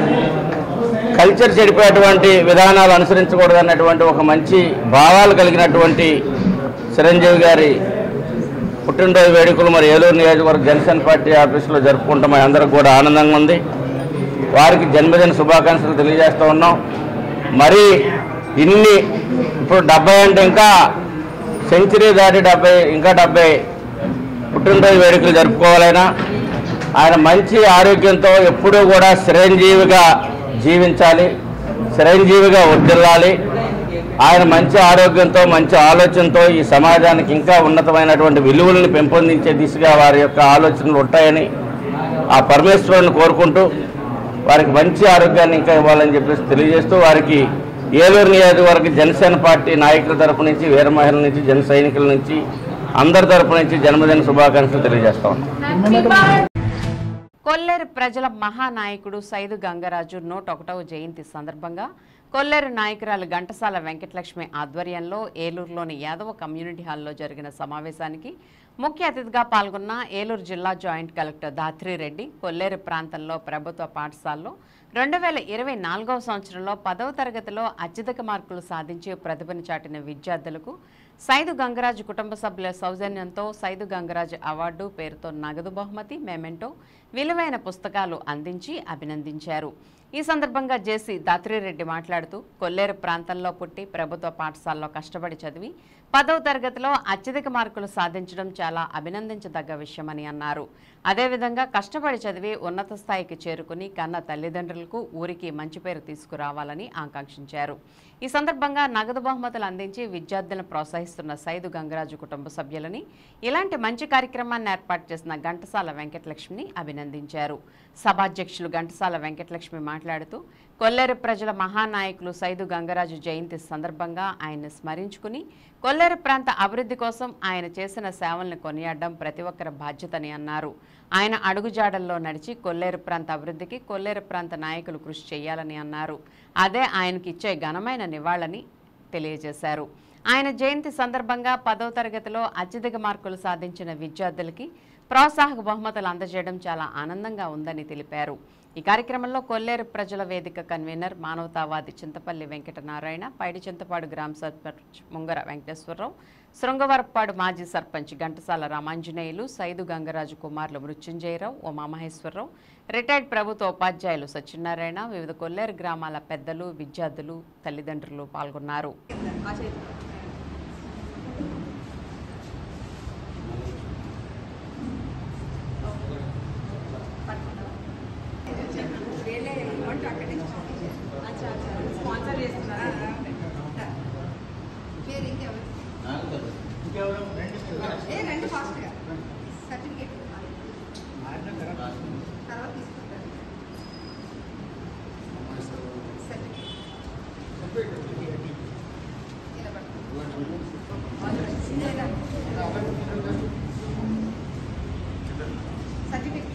కల్చర్ చెడిపోయేటువంటి విధానాలు అనుసరించకూడదు అన్నటువంటి ఒక మంచి భావాలు కలిగినటువంటి చిరంజీవి గారి పుట్టినరోజు వేడుకలు మరి ఏలూరు నియోజకవర్గ జనసేన పార్టీ ఆఫీసులో జరుపుకుంటాం అందరికి కూడా ఆనందంగా ఉంది వారికి జన్మదిన శుభాకాంక్షలు తెలియజేస్తూ ఉన్నాం మరి ఇన్ని ఇప్పుడు డెబ్బై అంటే ఇంకా సెంచరీ దాటి డెబ్బై ఇంకా డెబ్బై పుట్టినరోజు వేడుకలు జరుపుకోవాలైనా ఆయన మంచి ఆరోగ్యంతో ఎప్పుడూ కూడా చిరంజీవిగా జీవించాలి చిరంజీవిగా వర్దిల్లాలి ఆయన మంచి ఆరోగ్యంతో మంచి ఆలోచనతో ఈ సమాజానికి ఇంకా ఉన్నతమైనటువంటి విలువలను పెంపొందించే దిశగా వారి యొక్క ఆలోచనలు ఉంటాయని ఆ పరమేశ్వరుని కోరుకుంటూ వారికి మంచి ఆరోగ్యాన్ని ఇంకా ఇవ్వాలని చెప్పేసి తెలియజేస్తూ వారికి ఏలూరు నియోజకవర్గ జనసేన పార్టీ నాయకుల తరపు నుంచి వీర మహిళల నుంచి జన సైనికుల నుంచి అందరి తరపు నుంచి జన్మదిన శుభాకాంక్షలు తెలియజేస్తా ఉన్నాం కొల్లేరు ప్రజల మహానాయకుడు సైదు గంగరాజు నూట ఒకటవ జయంతి సందర్భంగా కొల్లేరు నాయకురాలు ఘంటసాల వెంకటలక్ష్మి ఆధ్వర్యంలో ఏలూరులోని యాదవ కమ్యూనిటీ హాల్లో జరిగిన సమావేశానికి ముఖ్య అతిథిగా పాల్గొన్న ఏలూరు జిల్లా జాయింట్ కలెక్టర్ దాత్రిరెడ్డి కొల్లేరు ప్రాంతంలో ప్రభుత్వ పాఠశాలలో రెండు వేల ఇరవై నాలుగవ సంవత్సరంలో పదవ తరగతిలో అత్యధిక మార్కులు సాధించి ప్రతిభను చాటిన విద్యార్థులకు సైదు గంగరాజు కుటుంబ సభ్యుల సౌజన్యంతో సైదు గంగరాజు అవార్డు పేరుతో నగదు బహుమతి మెమెంటో విలువైన పుస్తకాలు అందించి అభినందించారు ఈ సందర్భంగా జేసీ దాత్రిరెడ్డి మాట్లాడుతూ కొల్లేరు ప్రాంతంలో పుట్టి ప్రభుత్వ పాఠశాలలో కష్టపడి చదివి పదవ తరగతిలో అత్యధిక మార్కులు సాధించడం చాలా అభినందించదగ్గ విషయమని అన్నారు అదేవిధంగా కష్టపడి చదివి ఉన్నత స్థాయికి చేరుకుని కన్న తల్లిదండ్రులకు ఊరికి మంచి పేరు తీసుకురావాలని ఆకాంక్షించారు ఈ సందర్భంగా నగదు బహుమతులు అందించి విద్యార్థులను ప్రోత్సహిస్తున్న సైదు గంగరాజు కుటుంబ సభ్యులని ఇలాంటి మంచి కార్యక్రమాన్ని ఏర్పాటు చేసిన ఘంటసాల వెంకటలక్ష్మిని అభినందించారు సభాధ్యక్షులు ఘంటసాల వెంకటలక్ష్మి మాట్లాడుతూ కొల్లేరు ప్రజల మహానాయకులు సైదు గంగరాజు జయంతి సందర్భంగా ఆయన్ని స్మరించుకుని కొల్లేరు ప్రాంత అభివృద్ధి కోసం ఆయన చేసిన సేవలను కొనియాడడం ప్రతి ఒక్కరి బాధ్యతని అన్నారు ఆయన అడుగుజాడల్లో నడిచి కొల్లేరు ప్రాంత అభివృద్ధికి కొల్లేరు ప్రాంత నాయకులు కృషి చేయాలని అన్నారు అదే ఆయనకి ఇచ్చే ఘనమైన నివాళని తెలియజేశారు ఆయన జయంతి సందర్భంగా పదో తరగతిలో అత్యధిక మార్కులు సాధించిన విద్యార్థులకి ప్రోత్సాహక బహుమతులు అందజేయడం చాలా ఆనందంగా ఉందని తెలిపారు ఈ కార్యక్రమంలో కొల్లేరు ప్రజల వేదిక కన్వీనర్ మానవతావాది చింతపల్లి వెంకటనారాయణ పైడి చింతపాడు గ్రామ సర్పంచ్ ముంగర వెంకటేశ్వరరావు శృంగవరప్పాడు మాజీ సర్పంచ్ ఘంటసాల రామాంజనేయులు సైదు గంగరాజు కుమారులు మృత్యుంజయరావు ఉమామహేశ్వరరావు రిటైర్డ్ ప్రభుత్వ ఉపాధ్యాయులు సత్యనారాయణ వివిధ కొల్లేరు గ్రామాల పెద్దలు విద్యార్థులు తల్లిదండ్రులు పాల్గొన్నారు స్పాన్సర్ చేస్తున్నారా ఏ రండి ఫాస్ట్గా సర్టిఫికేట్ తర్వాత తీసుకుంటారు సర్టిఫికేట్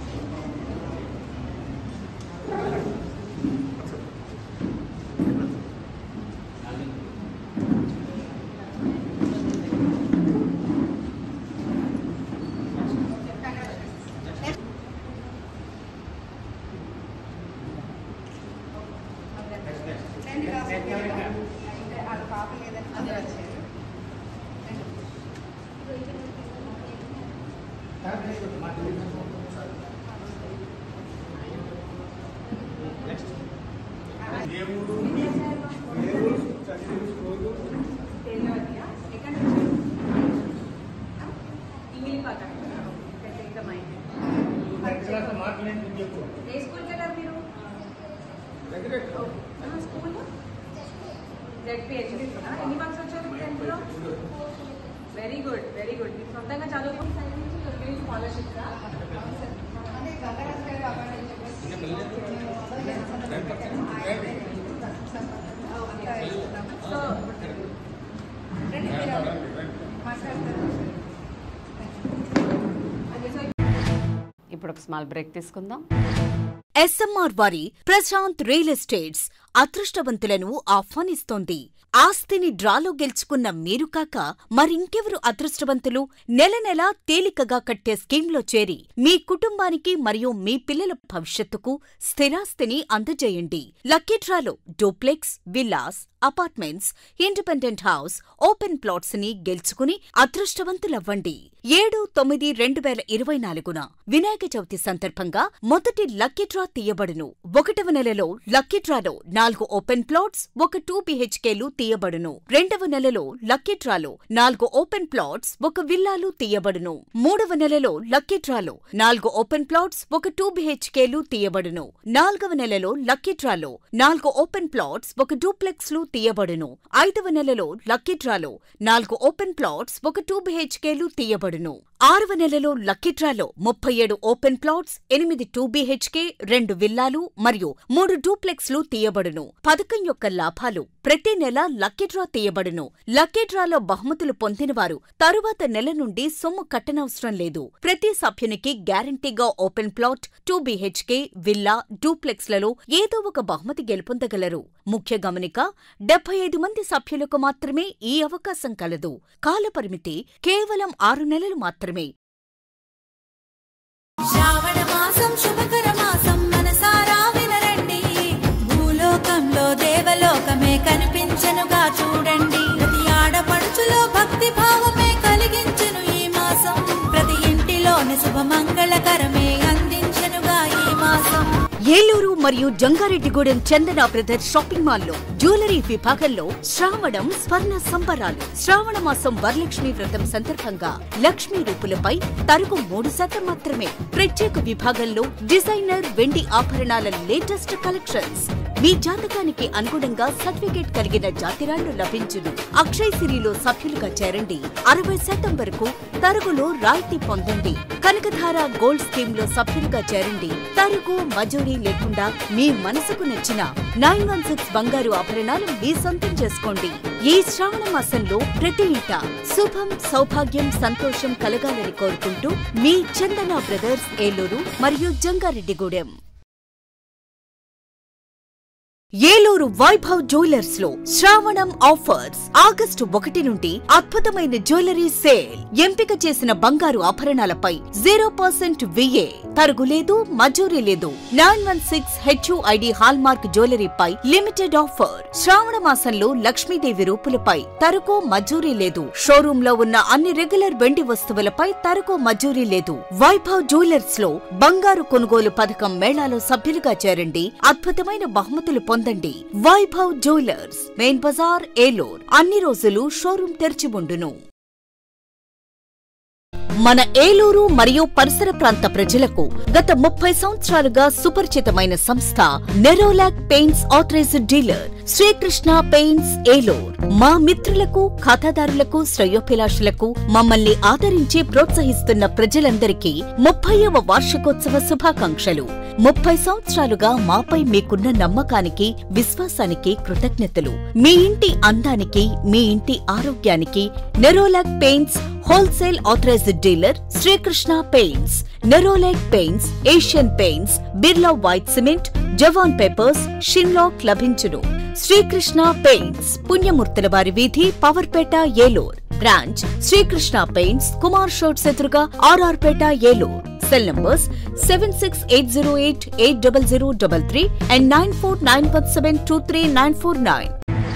రండి రాసుకోండి. ఇంకా ఆ కాపీ లేదని అందరూ వచ్చారు తెలియదుగా? ఎక్కడి నుంచి? ఆ? ఇంగ్లీష్ పాట పెద్ద ఎగ్జామ్ అయింది ఏ స్కూల్కి వెళ్ళారు మీరు ఆ, స్కూల్ జెడ్పిహెచ్ ఎన్ని మార్క్స్ వచ్చారు టెన్త్లో వెరీ గుడ్ వెరీ గుడ్ మీరు సొంతంగా చదువుకుని సైడ్ నుంచి దొరికింది స్కాలర్షిప్ అంటే గంగరాజ్ గారు అవార్డు సో రండి మీరు మాట్లాడతారు ఇప్పుడు ఒక స్మాల్ బ్రేక్ తీసుకుందాం ఎస్ఎంఆర్ వారి ప్రశాంత్ రియల్ ఎస్టేట్స్ అదృష్టవంతులను ఆహ్వానిస్తోంది ఆస్తిని డ్రాలో గెలుచుకున్న మీరు కాక మరింకెవరు అదృష్టవంతులు నెల నెలా తేలికగా కట్టే స్కీమ్లో చేరి మీ కుటుంబానికి మరియు మీ పిల్లల భవిష్యత్తుకు స్థిరాస్తిని అందజేయండి లక్కీ డ్రాలో duplex villas apartments independent house open plots ని గెలుచుకుని అదృష్టవంతులవ్వండి ఏడు తొమ్మిది రెండు వేల ఇరవై నాలుగున వినాయక చవితి సందర్భంగా మొదటి లక్కీ డ్రా తీయబడును ఒకటవ నెలలో లక్కీ డ్రాలో నాలుగు ఓపెన్ ప్లాట్స్ ఒక టూ బిహెచ్కేలు తీయబడును రెండవ నెలలో లక్కీ డ్రాలో నాలుగు ఓపెన్ ప్లాట్స్ ఒక విల్లాలు తీయబడును మూడవ నెలలో లక్కీ డ్రాలో నాలుగు ఓపెన్ ప్లాట్స్ ఒక టూ బిహెచ్కేలు తీయబడును నాలుగవ నెలలో లక్కీ డ్రాలో నాలుగు ఓపెన్ ప్లాట్స్ ఒక డూప్లెక్స్ లు తీయబడును ఐదవ నెలలో లక్కీ డ్రాలో నాలుగు ఓపెన్ ప్లాట్స్ ఒక టూ బిహెచ్కేలు తీయబడును ఆరవ నెలలో లక్కీ డ్రాలో ముప్పై ఏడు ఓపెన్ ప్లాట్స్ ఎనిమిది టూ బిహెచ్కే రెండు విల్లాలు మరియు మూడు డూప్లెక్స్ లు తీయబడును చేయబడును పథకం యొక్క లాభాలు ప్రతి నెల లక్కీ డ్రా తీయబడును లక్కీ డ్రాలో బహుమతులు పొందినవారు తరువాత నెల నుండి సొమ్ము కట్టనవసరం లేదు ప్రతి సభ్యునికి గ్యారంటీగా open plot two B H K villa డూప్లెక్స్లలో ఏదో ఒక బహుమతి గెలుపొందగలరు ముఖ్య గమనిక డెబ్బై ఐదు మంది సభ్యులకు మాత్రమే ఈ అవకాశం కలదు కాలపరిమితి కేవలం ఆరు నెలలు మాత్రమే శ్రావణ మాసం శుభకర మాసం మనసారా వినరండి భూలోకంలో దేవలోకమే కనిపించనుగా చూడండి ప్రతి ఆడపడుచులో భక్తి భావమే కలిగించును ఈ మాసం ప్రతి ఇంటిలోని శుభమంగళకరమే అందించనుగా ఈ మాసం ఏలూరు మరియు జంగారెడ్డిగూడెం చందన బ్రదర్స్ షాపింగ్ మాల్లో జ్యువెలరీ విభాగంలో శ్రావణం స్వర్ణ సంబరాలు శ్రావణ మాసం వరలక్ష్మి వ్రతం సందర్భంగా లక్ష్మీ రూపులపై తరుగు మూడు శాతం మాత్రమే ప్రత్యేక విభాగంలో డిజైనర్ వెండి ఆభరణాల లేటెస్ట్ కలెక్షన్స్ మీ జాతకానికి అనుగుణంగా సర్టిఫికేట్ కలిగిన జాతిరాళ్లు లభించును అక్షయ్ సిరిలో సభ్యులుగా చేరండి అరవై శాతం వరకు తరుగులో రాయితీ పొందండి కనకధార గోల్డ్ స్కీమ్ లో సభ్యులుగా చేరండి తరుగు మజూరీ లేకుండా మీ మనసుకు నచ్చిన నైన్ వన్ సిక్స్ బంగారు ఆభరణాలు మీ సొంతం చేసుకోండి ఈ శ్రావణ మాసంలో ప్రతి ఇంట శుభం సౌభాగ్యం సంతోషం కలగాలని కోరుకుంటూ మీ చందన బ్రదర్స్ ఏలూరు మరియు జంగారెడ్డిగూడెం ఏలూరు వైభవ్ జ్యువెలర్స్ లో శ్రావణం ఆఫర్స్ ఆగస్టు ఒకటి నుండి అద్భుతమైన జ్యువెలరీ సేల్ ఎంపిక చేసిన బంగారు ఆభరణాలపై జీరో పర్సెంట్ విఏ తరుగు లేదు మజూరీ లేదు nine one six H U I D hallmark జ్యువెలరీపై లిమిటెడ్ ఆఫర్ శ్రావణ మాసంలో లక్ష్మీదేవి రూపులపై తరుగు మజూరీ లేదు షోరూమ్ లో ఉన్న అన్ని రెగ్యులర్ వెండి వస్తువులపై తరుగు మజూరీ లేదు వైభవ్ జ్యువెలర్స్ లో బంగారు కొనుగోలు పథకం మేళాలో సభ్యులుగా చేరండి అద్భుతమైన బహుమతులు పొందండి వైభవ్ జ్యువెలర్స్ మెయిన్ బజార్ ఏలూర్ అన్ని రోజులు షోరూం తెరిచి ఉండును మన ఏలూరు మరియు పరిసర ప్రాంత ప్రజలకు గత ముప్పై సంవత్సరాలుగా సుపరిచితమైన సంస్థ Nerolac paints authorised dealer Srikrishna paints Eluru మా మిత్రులకు ఖాతాదారులకు శ్రేయోభిలాషులకు మమ్మల్ని ఆదరించి ప్రోత్సహిస్తున్న ప్రజలందరికీ ముప్పైవ వార్షికోత్సవ శుభాకాంక్షలు ముప్పై సంవత్సరాలుగా మాపై మీకున్న నమ్మకానికి విశ్వాసానికి కృతజ్ఞతలు మీ ఇంటి అందానికి మీ ఇంటి ఆరోగ్యానికి Nerolac paints wholesale authorised dealer Srikrishna paints Nerolac paints Asian paints Birla white cement జవాన్ పేపర్స్ షిన్లాక్ లభించును శ్రీకృష్ణ పెయింట్స్ పుణ్యమూర్తుల వారి వీధి పవర్పేట ఏలూర్ బ్రాంచ్ శ్రీకృష్ణ పెయింట్స్ కుమార్ షోట్స్ ఎదురుగా ఆర్ఆర్ పేట Eluru cell numbers seven six eight zero eight eight double zero double three and nine four nine one seven two three nine four nine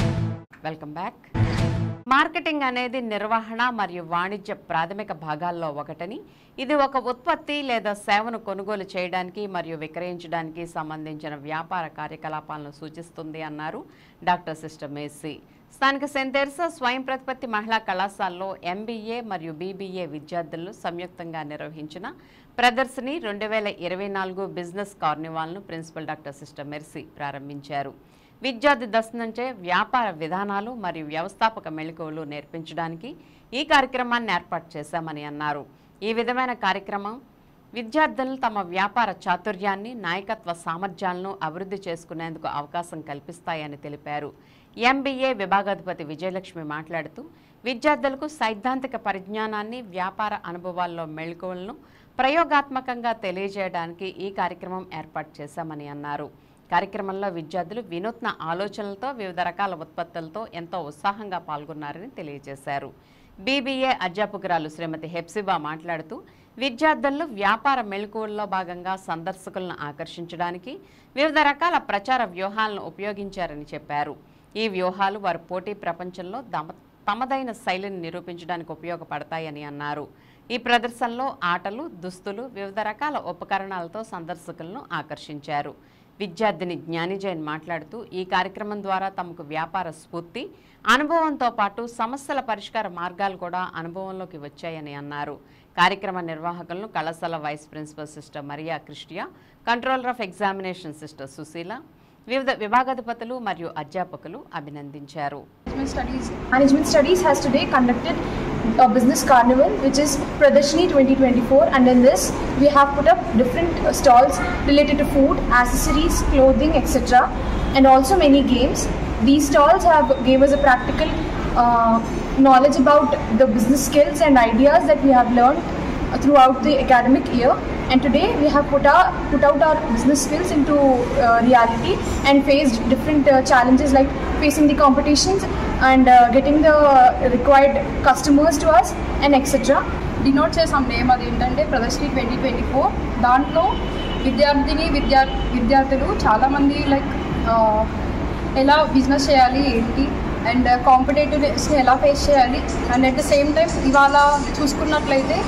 welcome back marketing అనేది నిర్వహణ మరియు వాణిజ్య ప్రాథమిక భాగాల్లో ఒకటని ఇది ఒక ఉత్పత్తి లేదా సేవను కొనుగోలు చేయడానికి మరియు విక్రయించడానికి సంబంధించిన వ్యాపార కార్యకలాపాలను సూచిస్తుంది అన్నారు డాక్టర్ సిస్టర్ మేసీ స్థానిక సెంట్ తెరిసా స్వయం ప్రతిపత్తి మహిళా కళాశాలలో ఎంబీఏ మరియు బీబీఏ విద్యార్థులు సంయుక్తంగా నిర్వహించిన ప్రదర్శని రెండు వేల ఇరవై నాలుగు బిజినెస్ కార్నివాల్ను ప్రిన్సిపల్ డాక్టర్ సిస్టర్ మెర్సీ ప్రారంభించారు విద్యార్థి దశ నుంచే వ్యాపార విధానాలు మరియు వ్యవస్థాపక మెళకువలు నేర్పించడానికి ఈ కార్యక్రమాన్ని ఏర్పాటు చేశామని అన్నారు ఈ విధమైన కార్యక్రమం విద్యార్థులు తమ వ్యాపార చాతుర్యాన్ని నాయకత్వ సామర్థ్యాలను అభివృద్ధి చేసుకునేందుకు అవకాశం కల్పిస్తాయని తెలిపారు ఎంబీఏ విభాగాధిపతి విజయలక్ష్మి మాట్లాడుతూ విద్యార్థులకు సైద్ధాంతిక పరిజ్ఞానాన్ని వ్యాపార అనుభవాల్లో మెళకువలను ప్రయోగాత్మకంగా తెలియజేయడానికి ఈ కార్యక్రమం ఏర్పాటు చేశామని అన్నారు కార్యక్రమంలో విద్యార్థులు వినూత్న ఆలోచనలతో వివిధ రకాల ఉత్పత్తులతో ఎంతో ఉత్సాహంగా పాల్గొన్నారని తెలియజేశారు బీబీఏ అధ్యాపకురాలు శ్రీమతి హెప్సిబా మాట్లాడుతూ విద్యార్థులను వ్యాపార మెళకువల్లో భాగంగా సందర్శకులను ఆకర్షించడానికి వివిధ రకాల ప్రచార వ్యూహాలను ఉపయోగించారని చెప్పారు ఈ వ్యూహాలు వారి పోటీ ప్రపంచంలో దమ తమదైన శైలిని నిరూపించడానికి ఉపయోగపడతాయని అన్నారు ఈ ప్రదర్శనలో ఆటలు దుస్తులు వివిధ రకాల ఉపకరణాలతో సందర్శకులను ఆకర్షించారు విద్యార్థిని జ్ఞాని జైన్ మాట్లాడుతూ ఈ కార్యక్రమం ద్వారా తమకు వ్యాపార స్ఫూర్తి అనుభవంతో పాటు సమస్యల పరిష్కార మార్గాలు కూడా అనుభవంలోకి వచ్చాయని అన్నారు కార్యక్రమ నిర్వాహకులను కళాశాల vice principal sister Maria Christia controller of examination sister Sushila వివిధ విభాగాధిపతులు మరియు అధ్యాపకులు అభినందించారు Management Studies, Management Studies has today conducted a business carnival which is Pradarshini 2024 and in this we have put up different uh, stalls related to food, accessories, clothing etc. and also many games. These stalls have gave us a practical uh, knowledge about the business skills and ideas that we have learned uh, throughout the academic year. And today we have put our put out our business skills into uh, reality and faced different uh, challenges like facing the competitions and uh, getting the required customers to us and etc. Denote చేసాం name అది ఏంటంటే ప్రదర్శిని twenty twenty four దాంట్లో విద్యార్థిని విద్యా విద్యార్థులు చాలామంది like ఎలా business చేయాలి ఏంటి అండ్ కాంపిటేటివ్స్ని ఎలా ఫేస్ చేయాలి and at the same time ఇవాళ చూసుకున్నట్లయితే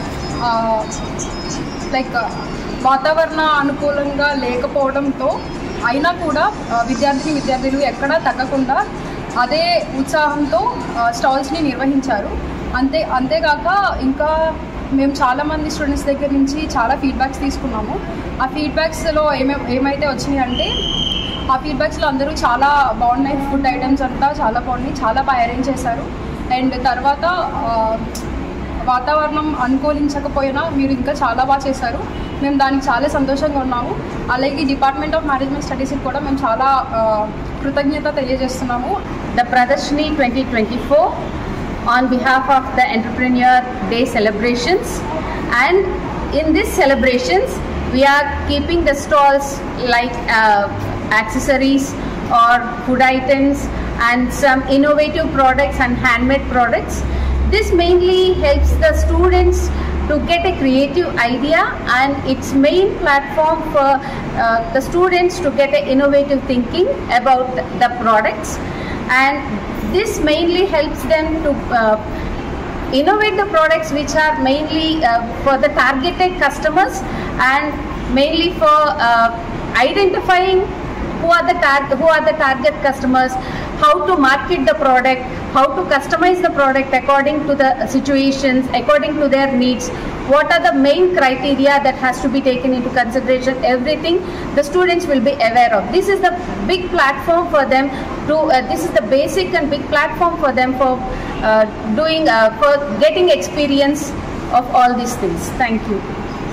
లైక్ వాతావరణ అనుకూలంగా లేకపోవడంతో అయినా కూడా ఆ, విద్యార్థి విద్యార్థులు ఎక్కడా తగ్గకుండా అదే ఉత్సాహంతో స్టాల్స్ని నిర్వహించారు అంతే అంతేగాక ఇంకా మేము చాలామంది స్టూడెంట్స్ దగ్గర నుంచి చాలా ఫీడ్బ్యాక్స్ తీసుకున్నాము ఆ ఫీడ్బ్యాక్స్లో ఏమే ఏమైతే వచ్చినాయి అంటే ఆ ఫీడ్బ్యాక్స్లో అందరూ చాలా బాగున్నాయి ఫుడ్ ఐటమ్స్ అంతా చాలా బాగున్నాయి చాలా బాగా అరేంజ్ చేశారు అండ్ తర్వాత ఆ, వాతావరణం అనుకూలించకపోయినా మీరు ఇంకా చాలా బాగా చేశారు మేము దానికి చాలా సంతోషంగా ఉన్నాము అలాగే డిపార్ట్మెంట్ ఆఫ్ మేనేజ్మెంట్ స్టడీస్కి కూడా మేము చాలా ఆ, కృతజ్ఞత తెలియజేస్తున్నాము the Pradashni 2024 on behalf of the Entrepreneur Day celebrations. And in these celebrations, we are keeping the stalls like uh, accessories or food items and some innovative products and handmade products. This mainly helps the students to get a creative idea and its main platform for uh, the students to get an innovative thinking about the products and this mainly helps them to uh, innovate the products which are mainly uh, for the targeted customers and mainly for uh, identifying who are the tar- who are the target customers how to market the product how to customize the product according to the situations according to their needs what are the main criteria that has to be taken into consideration everything the students will be aware of this is the big platform for them to uh, this is the basic and big platform for them for uh, doing uh, for getting experience of all these things thank you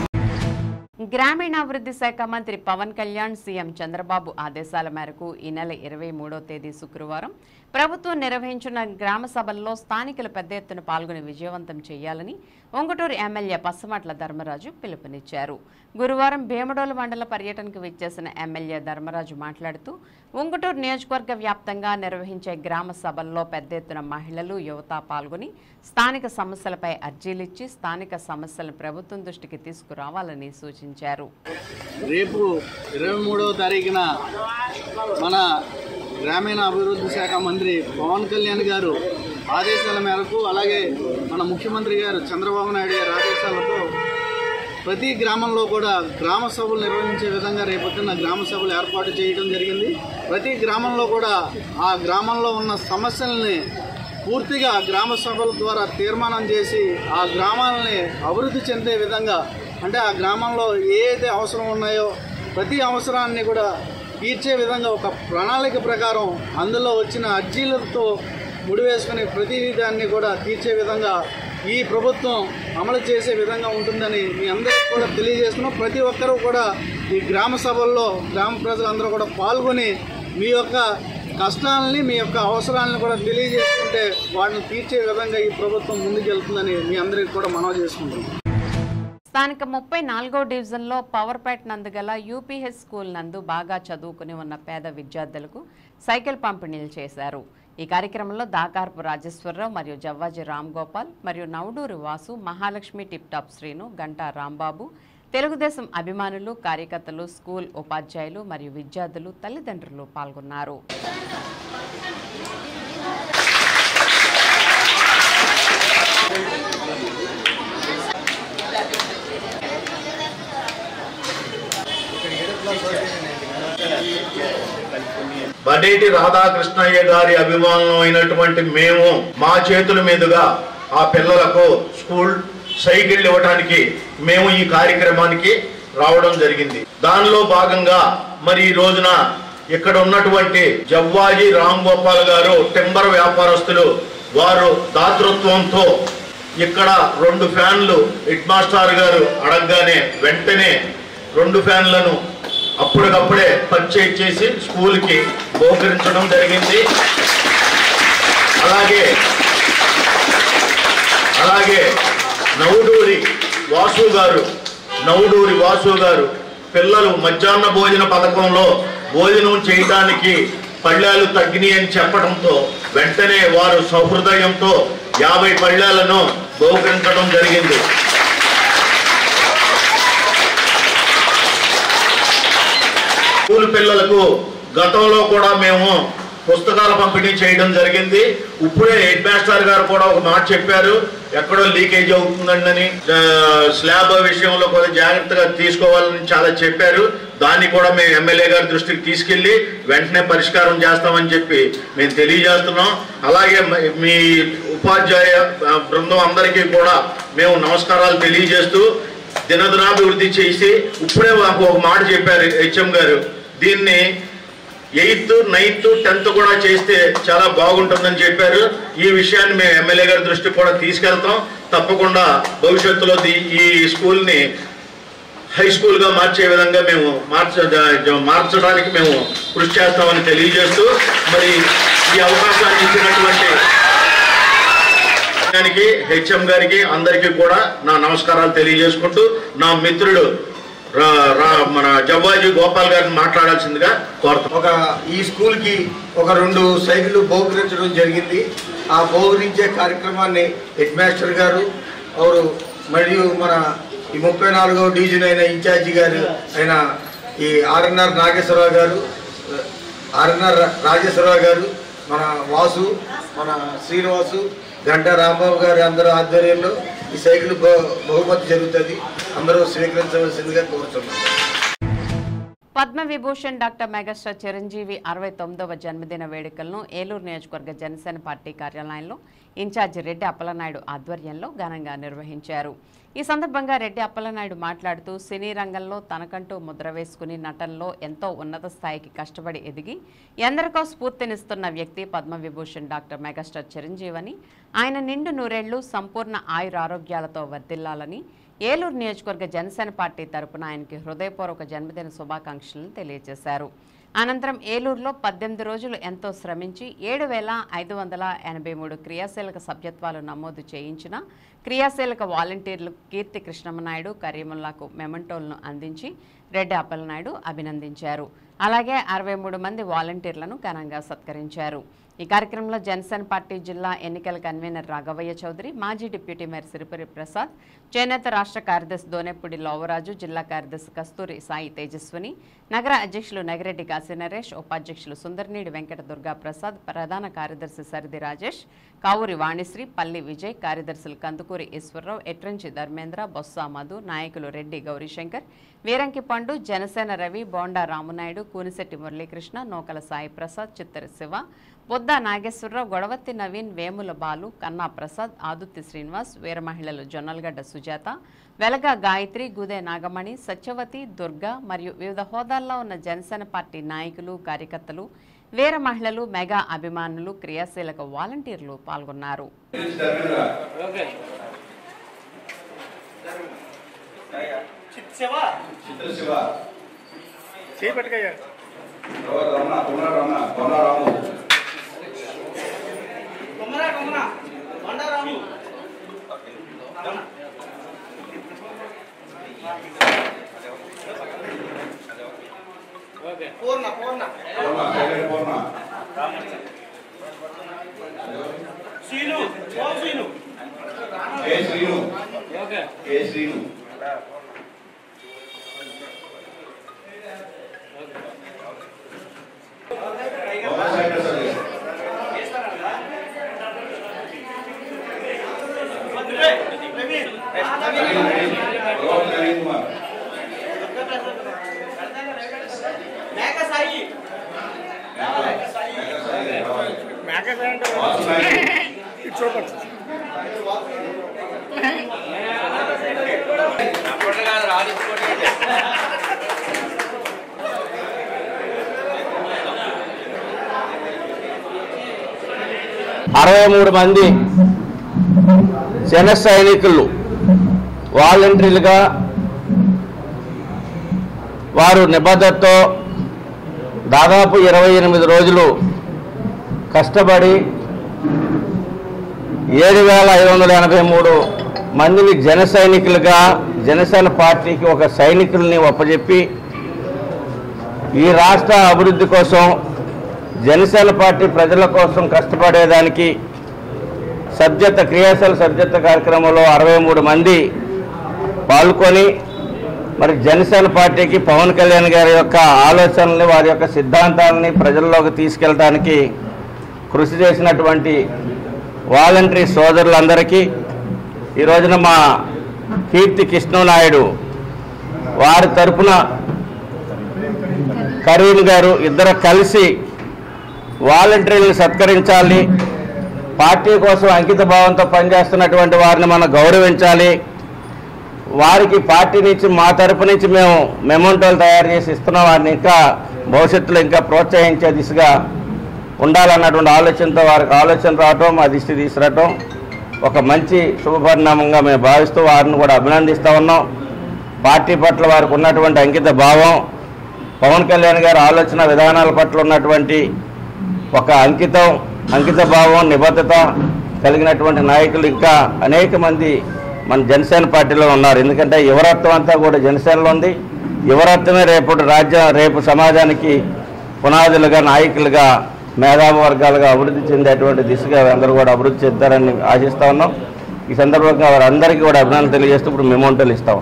గ్రామీణాభివృద్ధి శాఖ మంత్రి Pawan Kalyan CM Chandrababu ఆదేశాల మేరకు ఈ నెల ఇరవై మూడో తేదీ శుక్రవారం ప్రభుత్వం నిర్వహించిన గ్రామ సభల్లో స్థానికులు పెద్ద ఎత్తున పాల్గొని విజయవంతం చేయాలని ఒంగటూరు ఎమ్మెల్యే పచ్చమట్ల ధర్మరాజు పిలుపునిచ్చారు గురువారం భీమడోలు మండల పర్యటనకు విచ్చేసిన ఎమ్మెల్యే ధర్మరాజు మాట్లాడుతూ ఉంగుటూరు నియోజకవర్గ వ్యాప్తంగా నిర్వహించే గ్రామ సభల్లో పెద్ద ఎత్తున మహిళలు యువత పాల్గొని స్థానిక సమస్యలపై అర్జీలిచ్చి స్థానిక సమస్యలను ప్రభుత్వం దృష్టికి తీసుకురావాలని సూచించారు రేపు ఇరవై మూడవ తారీఖున మన గ్రామీణ అభివృద్ధి శాఖ మంత్రి పవన్ కళ్యాణ్ గారు ఆదేశాల మేరకు అలాగే మన ముఖ్యమంత్రి గారు చంద్రబాబు నాయుడు గారి ఆదేశాలతో ప్రతి గ్రామంలో కూడా గ్రామ సభలు నిర్వహించే విధంగా రేపొద్దున గ్రామ సభలు ఏర్పాటు చేయడం జరిగింది ప్రతి గ్రామంలో కూడా ఆ గ్రామంలో ఉన్న సమస్యల్ని పూర్తిగా గ్రామ సభల ద్వారా తీర్మానం చేసి ఆ గ్రామాలని అభివృద్ధి చెందే విధంగా అంటే ఆ గ్రామంలో ఏ అయితే అవసరం ఉన్నాయో ప్రతి అవసరాన్ని కూడా తీర్చే విధంగా ఒక ప్రణాళిక ప్రకారం అందులో వచ్చిన అర్జీలతో ముడివేసుకుని ప్రతి దాన్ని కూడా తీర్చే విధంగా ఈ ప్రభుత్వం అమలు చేసే విధంగా ఉంటుందని మీ అందరికీ కూడా తెలియజేస్తున్నాం ప్రతి ఒక్కరూ కూడా ఈ గ్రామ సభల్లో గ్రామ ప్రజలందరూ కూడా పాల్గొని మీ యొక్క కష్టాలని మీ యొక్క అవసరాలను కూడా తెలియజేసుకుంటే వాటిని తీర్చే విధంగా ఈ ప్రభుత్వం ముందుకెళ్తుందని మీ అందరికీ కూడా మనవి చేసుకుంటున్నాం స్థానిక ముప్పై నాలుగో డివిజన్లో పవర్పేట నందు గల యూపీహెచ్ స్కూల్ నందు బాగా చదువుకుని ఉన్న పేద విద్యార్థులకు సైకిల్ పంపిణీలు చేశారు ఈ కార్యక్రమంలో దాకార్పు రాజేశ్వరరావు మరియు జవ్వాజీ రామ్ గోపాల్ మరియు నవడూరు వాసు మహాలక్ష్మి టిప్ టాప్ శ్రీను గంటా రాంబాబు తెలుగుదేశం అభిమానులు కార్యకర్తలు స్కూల్ ఉపాధ్యాయులు మరియు విద్యార్థులు తల్లిదండ్రులు పాల్గొన్నారు బడేటి రాధాకృష్ణయ్య గారి అభిమానులం అయినటువంటి మేము మా చేతుల మీదుగా ఆ పిల్లలకు స్కూల్ సైకిల్ ఇవ్వడానికి మేము ఈ కార్యక్రమానికి రావడం జరిగింది దానిలో భాగంగా మరి ఈ రోజున ఇక్కడ ఉన్నటువంటి జవ్వాజీ రామ్ గోపాల్ గారు టింబర్ వ్యాపారస్తులు వారు దాతృత్వంతో ఇక్కడ రెండు ఫ్యాన్లు హెడ్ మాస్టర్ గారు అడగగానే వెంటనే రెండు ఫ్యాన్లను అప్పటికప్పుడే పర్చేజ్ చేసి స్కూల్కి బహుకరించడం జరిగింది అలాగే అలాగే నవుడూరి వాసు గారు నవుడూరి వాసు గారు పిల్లలు మధ్యాహ్న భోజన పథకంలో భోజనం చేయడానికి పళ్ళాలు తగ్గినాయి అని చెప్పడంతో వెంటనే వారు సహృదయంతో యాభై పళ్ళాలను బహుకరించడం జరిగింది స్కూల్ పిల్లలకు గతంలో కూడా మేము పుస్తకాల పంపిణీ చేయడం జరిగింది ఇప్పుడే హెడ్ మాస్టర్ గారు కూడా ఒక మాట చెప్పారు ఎక్కడో లీకేజ్ అవుతుందండి స్లాబ్ విషయంలో కూడా జాగ్రత్తగా తీసుకోవాలని చాలా చెప్పారు దాన్ని కూడా మేము ఎమ్మెల్యే గారి దృష్టికి తీసుకెళ్లి వెంటనే పరిష్కారం చేస్తామని చెప్పి మేము తెలియజేస్తున్నాం అలాగే మ- మీ ఉపాధ్యాయ ఆ, బృందం అందరికీ కూడా మేము నమస్కారాలు తెలియజేస్తూ దినదినాభివృద్ధి చేసి ఇప్పుడే మాకు ఒక మాట చెప్పారు హెచ్ఎం గారు దీన్ని ఎయిత్ నైన్త్ టెన్త్ కూడా చేస్తే చాలా బాగుంటుందని చెప్పారు ఈ విషయాన్ని మేము ఎమ్మెల్యే గారి దృష్టికి కూడా తీసుకెళ్తాం తప్పకుండా భవిష్యత్తులో దీ- ఈ స్కూల్ని హై స్కూల్గా మార్చే విధంగా మేము మార్చ జ- మార్చడానికి మేము కృషి చేస్తామని తెలియజేస్తూ మరి ఈ అవకాశాన్ని ఇచ్చినటువంటి దానికి హెచ్ఎం గారికి అందరికీ కూడా నా నమస్కారాలు తెలియజేసుకుంటూ నా మిత్రుడు రా- రా- మన జవ్వాజీ గోపాల్ గారిని మాట్లాడాల్సిందిగా కోరుతాం ఒక ఈ స్కూల్కి ఒక రెండు సైకిళ్ళు బహుకరించడం జరిగింది ఆ బహుకరించే కార్యక్రమాన్ని హెడ్ మాస్టర్ గారు ಅವರು మరియు మన ఈ ముప్పై నాలుగో డివిజన్ అయిన ఇన్ఛార్జి గారు అయిన ఈ ఆర్ఎన్ఆర్ నాగేశ్వరరావు గారు ఆర్ఎన్ఆర్ రాజేశ్వరరావు గారు మన వాసు మన శ్రీనివాసు గంటా రాంబాబు గారి అందరూ ఆధ్వర్యంలో ఈ సైకిల్ బహు- బహుమతి జరుగుతుంది అందరూ స్వీకరించవలసిందిగా కోరుతున్నాం పద్మ విభూషణ్ డాక్టర్ మెగాస్టార్ చిరంజీవి అరవై తొమ్మిదవ జన్మదిన వేడుకలను ఏలూరు నియోజకవర్గ జనసేన పార్టీ కార్యాలయంలో ఇన్ఛార్జి రెడ్డి అప్పలనాయుడు ఆధ్వర్యంలో ఘనంగా నిర్వహించారు ఈ సందర్భంగా రెడ్డి అప్పలనాయుడు మాట్లాడుతూ సినీ రంగంలో తనకంటూ ముద్ర వేసుకుని నటనలో ఎంతో ఉన్నత స్థాయికి కష్టపడి ఎదిగి ఎందరికో స్ఫూర్తినిస్తున్న వ్యక్తి పద్మ విభూషణ్ డాక్టర్ మెగాస్టార్ చిరంజీవి అని ఆయన నిండు నూరేళ్లు సంపూర్ణ ఆయురారోగ్యాలతో వర్ధిల్లాలని ఏలూరు నియోజకవర్గ జనసేన పార్టీ తరపున ఆయనకి హృదయపూర్వక జన్మదిన శుభాకాంక్షలను తెలియజేశారు అనంతరం ఏలూరులో పద్దెనిమిది రోజులు ఎంతో శ్రమించి ఏడు వేల ఐదు వందల ఎనభై మూడు క్రియాశీలక సభ్యత్వాలు నమోదు చేయించిన క్రియాశీలక వాలంటీర్లు కీర్తి కృష్ణమనాయుడు కరీముల్లాకు మెమంటోలను అందించి రెడ్డి అప్పలనాయుడు అభినందించారు అలాగే అరవై మూడు మంది వాలంటీర్లను ఘనంగా సత్కరించారు ఈ కార్యక్రమంలో జనసేన పార్టీ జిల్లా ఎన్నికల కన్వీనర్ రాఘవయ్య చౌదరి మాజీ డిప్యూటీ మేయర్ సిరిపురి ప్రసాద్ చేనేత రాష్ట్ర కార్యదర్శి దోనెప్పూడి లోవరాజు జిల్లా కార్యదర్శి కస్తూరి సాయి తేజస్విని నగర అధ్యక్షులు నగిరెడ్డి కాశీ నరేష్ ఉపాధ్యక్షులు సుందర్నీడి వెంకట దుర్గా ప్రసాద్ ప్రధాన కార్యదర్శి సరిది రాజేష్ కావూరి వాణిశ్రీ పల్లి విజయ్ కార్యదర్శులు కందుకూరి ఈశ్వరరావు ఎట్రంచి ధర్మేంద్ర బొత్స మధు నాయకులు రెడ్డి గౌరీశంకర్ వీరంకి పండు జనసేన రవి బోండా రామునాయుడు కూనిశెట్టి మురళీకృష్ణ నూకల సాయి ప్రసాద్ చిత్తర శివ బొద్ద నాగేశ్వరరావు గొడవత్తి నవీన్ వేముల బాలు కన్నా ప్రసాద్ ఆదుత్తి శ్రీనివాస్ వీర మహిళలు జొన్నలగడ్డ సుజాత వెలగ గాయత్రి గుదే నాగమణి సత్యవతి దుర్గా మరియు వివిధ హోదాల్లో ఉన్న జనసేన పార్టీ నాయకులు కార్యకర్తలు వీర మహిళలు మెగా అభిమానులు క్రియాశీలక వాలంటీర్లు పాల్గొన్నారు చిత్రశివ చేపట్టుకయ్యా రమణ కొమర రమణ కొమర రాము పూర్ణ పూర్ణ పూర్ణ సైలెంట్ పూర్ణ శ్రీను ఓ శ్రీను ఏ శ్రీను ఓకే ఏ Srinu Baba side sir road Naveen Kumar Meka Sai మేక వాసు నాయుడు చూపచ్చు అరవై మూడు మంది జన సైనికులు వాలంటీర్లుగా వారు నిబద్ధతతో దాదాపు ఇరవై ఎనిమిది రోజులు కష్టపడి ఏడు వేల ఐదు వందల ఎనభై మూడు మందిని జన సైనికులుగా జనసేన పార్టీకి ఒక సైనికుల్ని ఒప్పజెప్పి ఈ రాష్ట్ర అభివృద్ధి కోసం జనసేన పార్టీ ప్రజల కోసం కష్టపడేదానికి సభ్యత క్రియాశీల సభ్యత కార్యక్రమంలో అరవై మూడు మంది పాల్గొని మరి జనసేన పార్టీకి పవన్ కళ్యాణ్ గారి యొక్క ఆలోచనల్ని వారి యొక్క సిద్ధాంతాలని ప్రజల్లోకి తీసుకెళ్ళడానికి కృషి చేసినటువంటి వాలంటరీ సోదరులందరికీ ఈ రోజున మా కీర్తి కృష్ణనాయుడు వారి తరపున కరీం గారు ఇద్దరు కలిసి వాలంటీర్లను సత్కరించాలి పార్టీ కోసం అంకిత భావంతో పనిచేస్తున్నటువంటి వారిని మనం గౌరవించాలి వారికి పార్టీ నుంచి మా తరపు నుంచి మేము మెమోంటోలు తయారు చేసి ఇస్తున్నాం వారిని ఇంకా భవిష్యత్తులో ఇంకా ప్రోత్సహించే దిశగా ఉండాలన్నటువంటి ఆలోచనతో వారికి ఆలోచన రావటం మా దిష్టి తీసుకురావటం ఒక మంచి శుభపరిణామంగా మేము భావిస్తూ వారిని కూడా అభినందిస్తూ ఉన్నాం పార్టీ పట్ల వారికి ఉన్నటువంటి అంకిత భావం పవన్ కళ్యాణ్ గారి ఆలోచన విధానాల పట్ల ఉన్నటువంటి ఒక అంకితం అంకిత భావం నిబద్ధత కలిగినటువంటి నాయకులు ఇంకా అనేక మంది మన జనసేన పార్టీలో ఉన్నారు ఎందుకంటే యువరత్వం అంతా కూడా జనసేనలో ఉంది యువరత్వమే రేపు రాజ్య రేపు సమాజానికి పునాదులుగా నాయకులుగా మేధావి వర్గాలుగా అభివృద్ధి చెందేటువంటి దిశగా అందరూ కూడా అభివృద్ధి చెందారని ఆశిస్తా ఉన్నాం ఈ సందర్భంగా వారందరికీ కూడా అభినందనలు తెలియజేస్తూ ఇప్పుడు మెమోంటోలు ఇస్తాం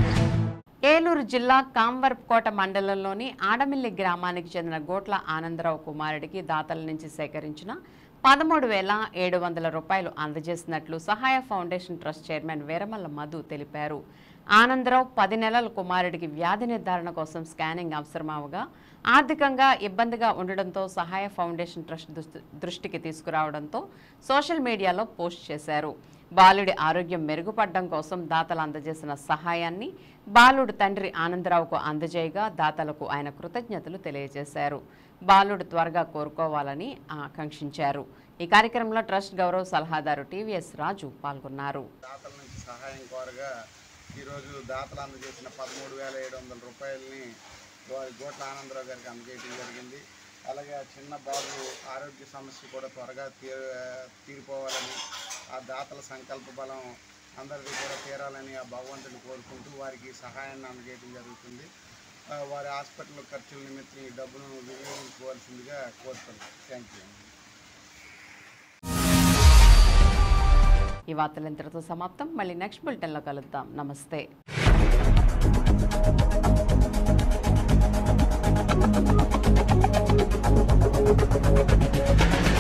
ఏలూరు జిల్లా కాంవర్కోట మండలంలోని ఆడమిల్లి గ్రామానికి చెందిన గోట్ల ఆనందరావు కుమారుడికి దాతల నుంచి సేకరించిన పదమూడు వేల ఏడు వందల రూపాయలు అందజేసినట్లు సహాయ foundation trust chairman Veeramalla Madhu తెలిపారు ఆనందరావు పది నెలల కుమారుడికి వ్యాధి నిర్ధారణ కోసం స్కానింగ్ అవసరమవగా ఆర్థికంగా ఇబ్బందిగా ఉండడంతో సహాయ ఫౌండేషన్ ట్రస్ట్ దృష్టి- దృష్టికి తీసుకురావడంతో సోషల్ మీడియాలో పోస్ట్ చేశారు బాలుడి ఆరోగ్యం మెరుగుపడడం కోసం దాతలు అందజేసిన సహాయాన్ని బాలుడు తండ్రి ఆనందరావుకు అందజేయగా దాతలకు ఆయన కృతజ్ఞతలు తెలియజేశారు బాలుడు త్వరగా కోరుకోవాలని ఆకాంక్షించారు ఈ కార్యక్రమంలో ట్రస్ట్ గౌరవ సలహాదారు టీవీఎస్ రాజు పాల్గొన్నారు దాతల నుంచి సహాయం కోరగా ఈరోజు దాతలు అందజేసిన పదమూడు వేల ఏడు వందల రూపాయలని గో- గోట్ల ఆనందరావు గారికి అందజేయడం జరిగింది అలాగే ఆ చిన్న బాబు ఆరోగ్య సమస్య కూడా త్వరగా తీ తీరిపోవాలని ఆ దాతల సంకల్ప బలం అందరిది కూడా తీరాలని ఆ భగవంతుని కోరుకుంటూ వారికి సహాయాన్ని అందజేయడం జరుగుతుంది ఆ, వారి హాస్పిటల్ ఖర్చుల నిమిత్తం ఈ డబ్బును వినియోగించుకోవాల్సిందిగా కోరుతున్నాం థ్యాంక్ యూ ఈ వార్తలు ఇంతటితో సమాప్తం మళ్ళీ నెక్స్ట్ బులెటిన్లో కలుద్దాం నమస్తే Thank you.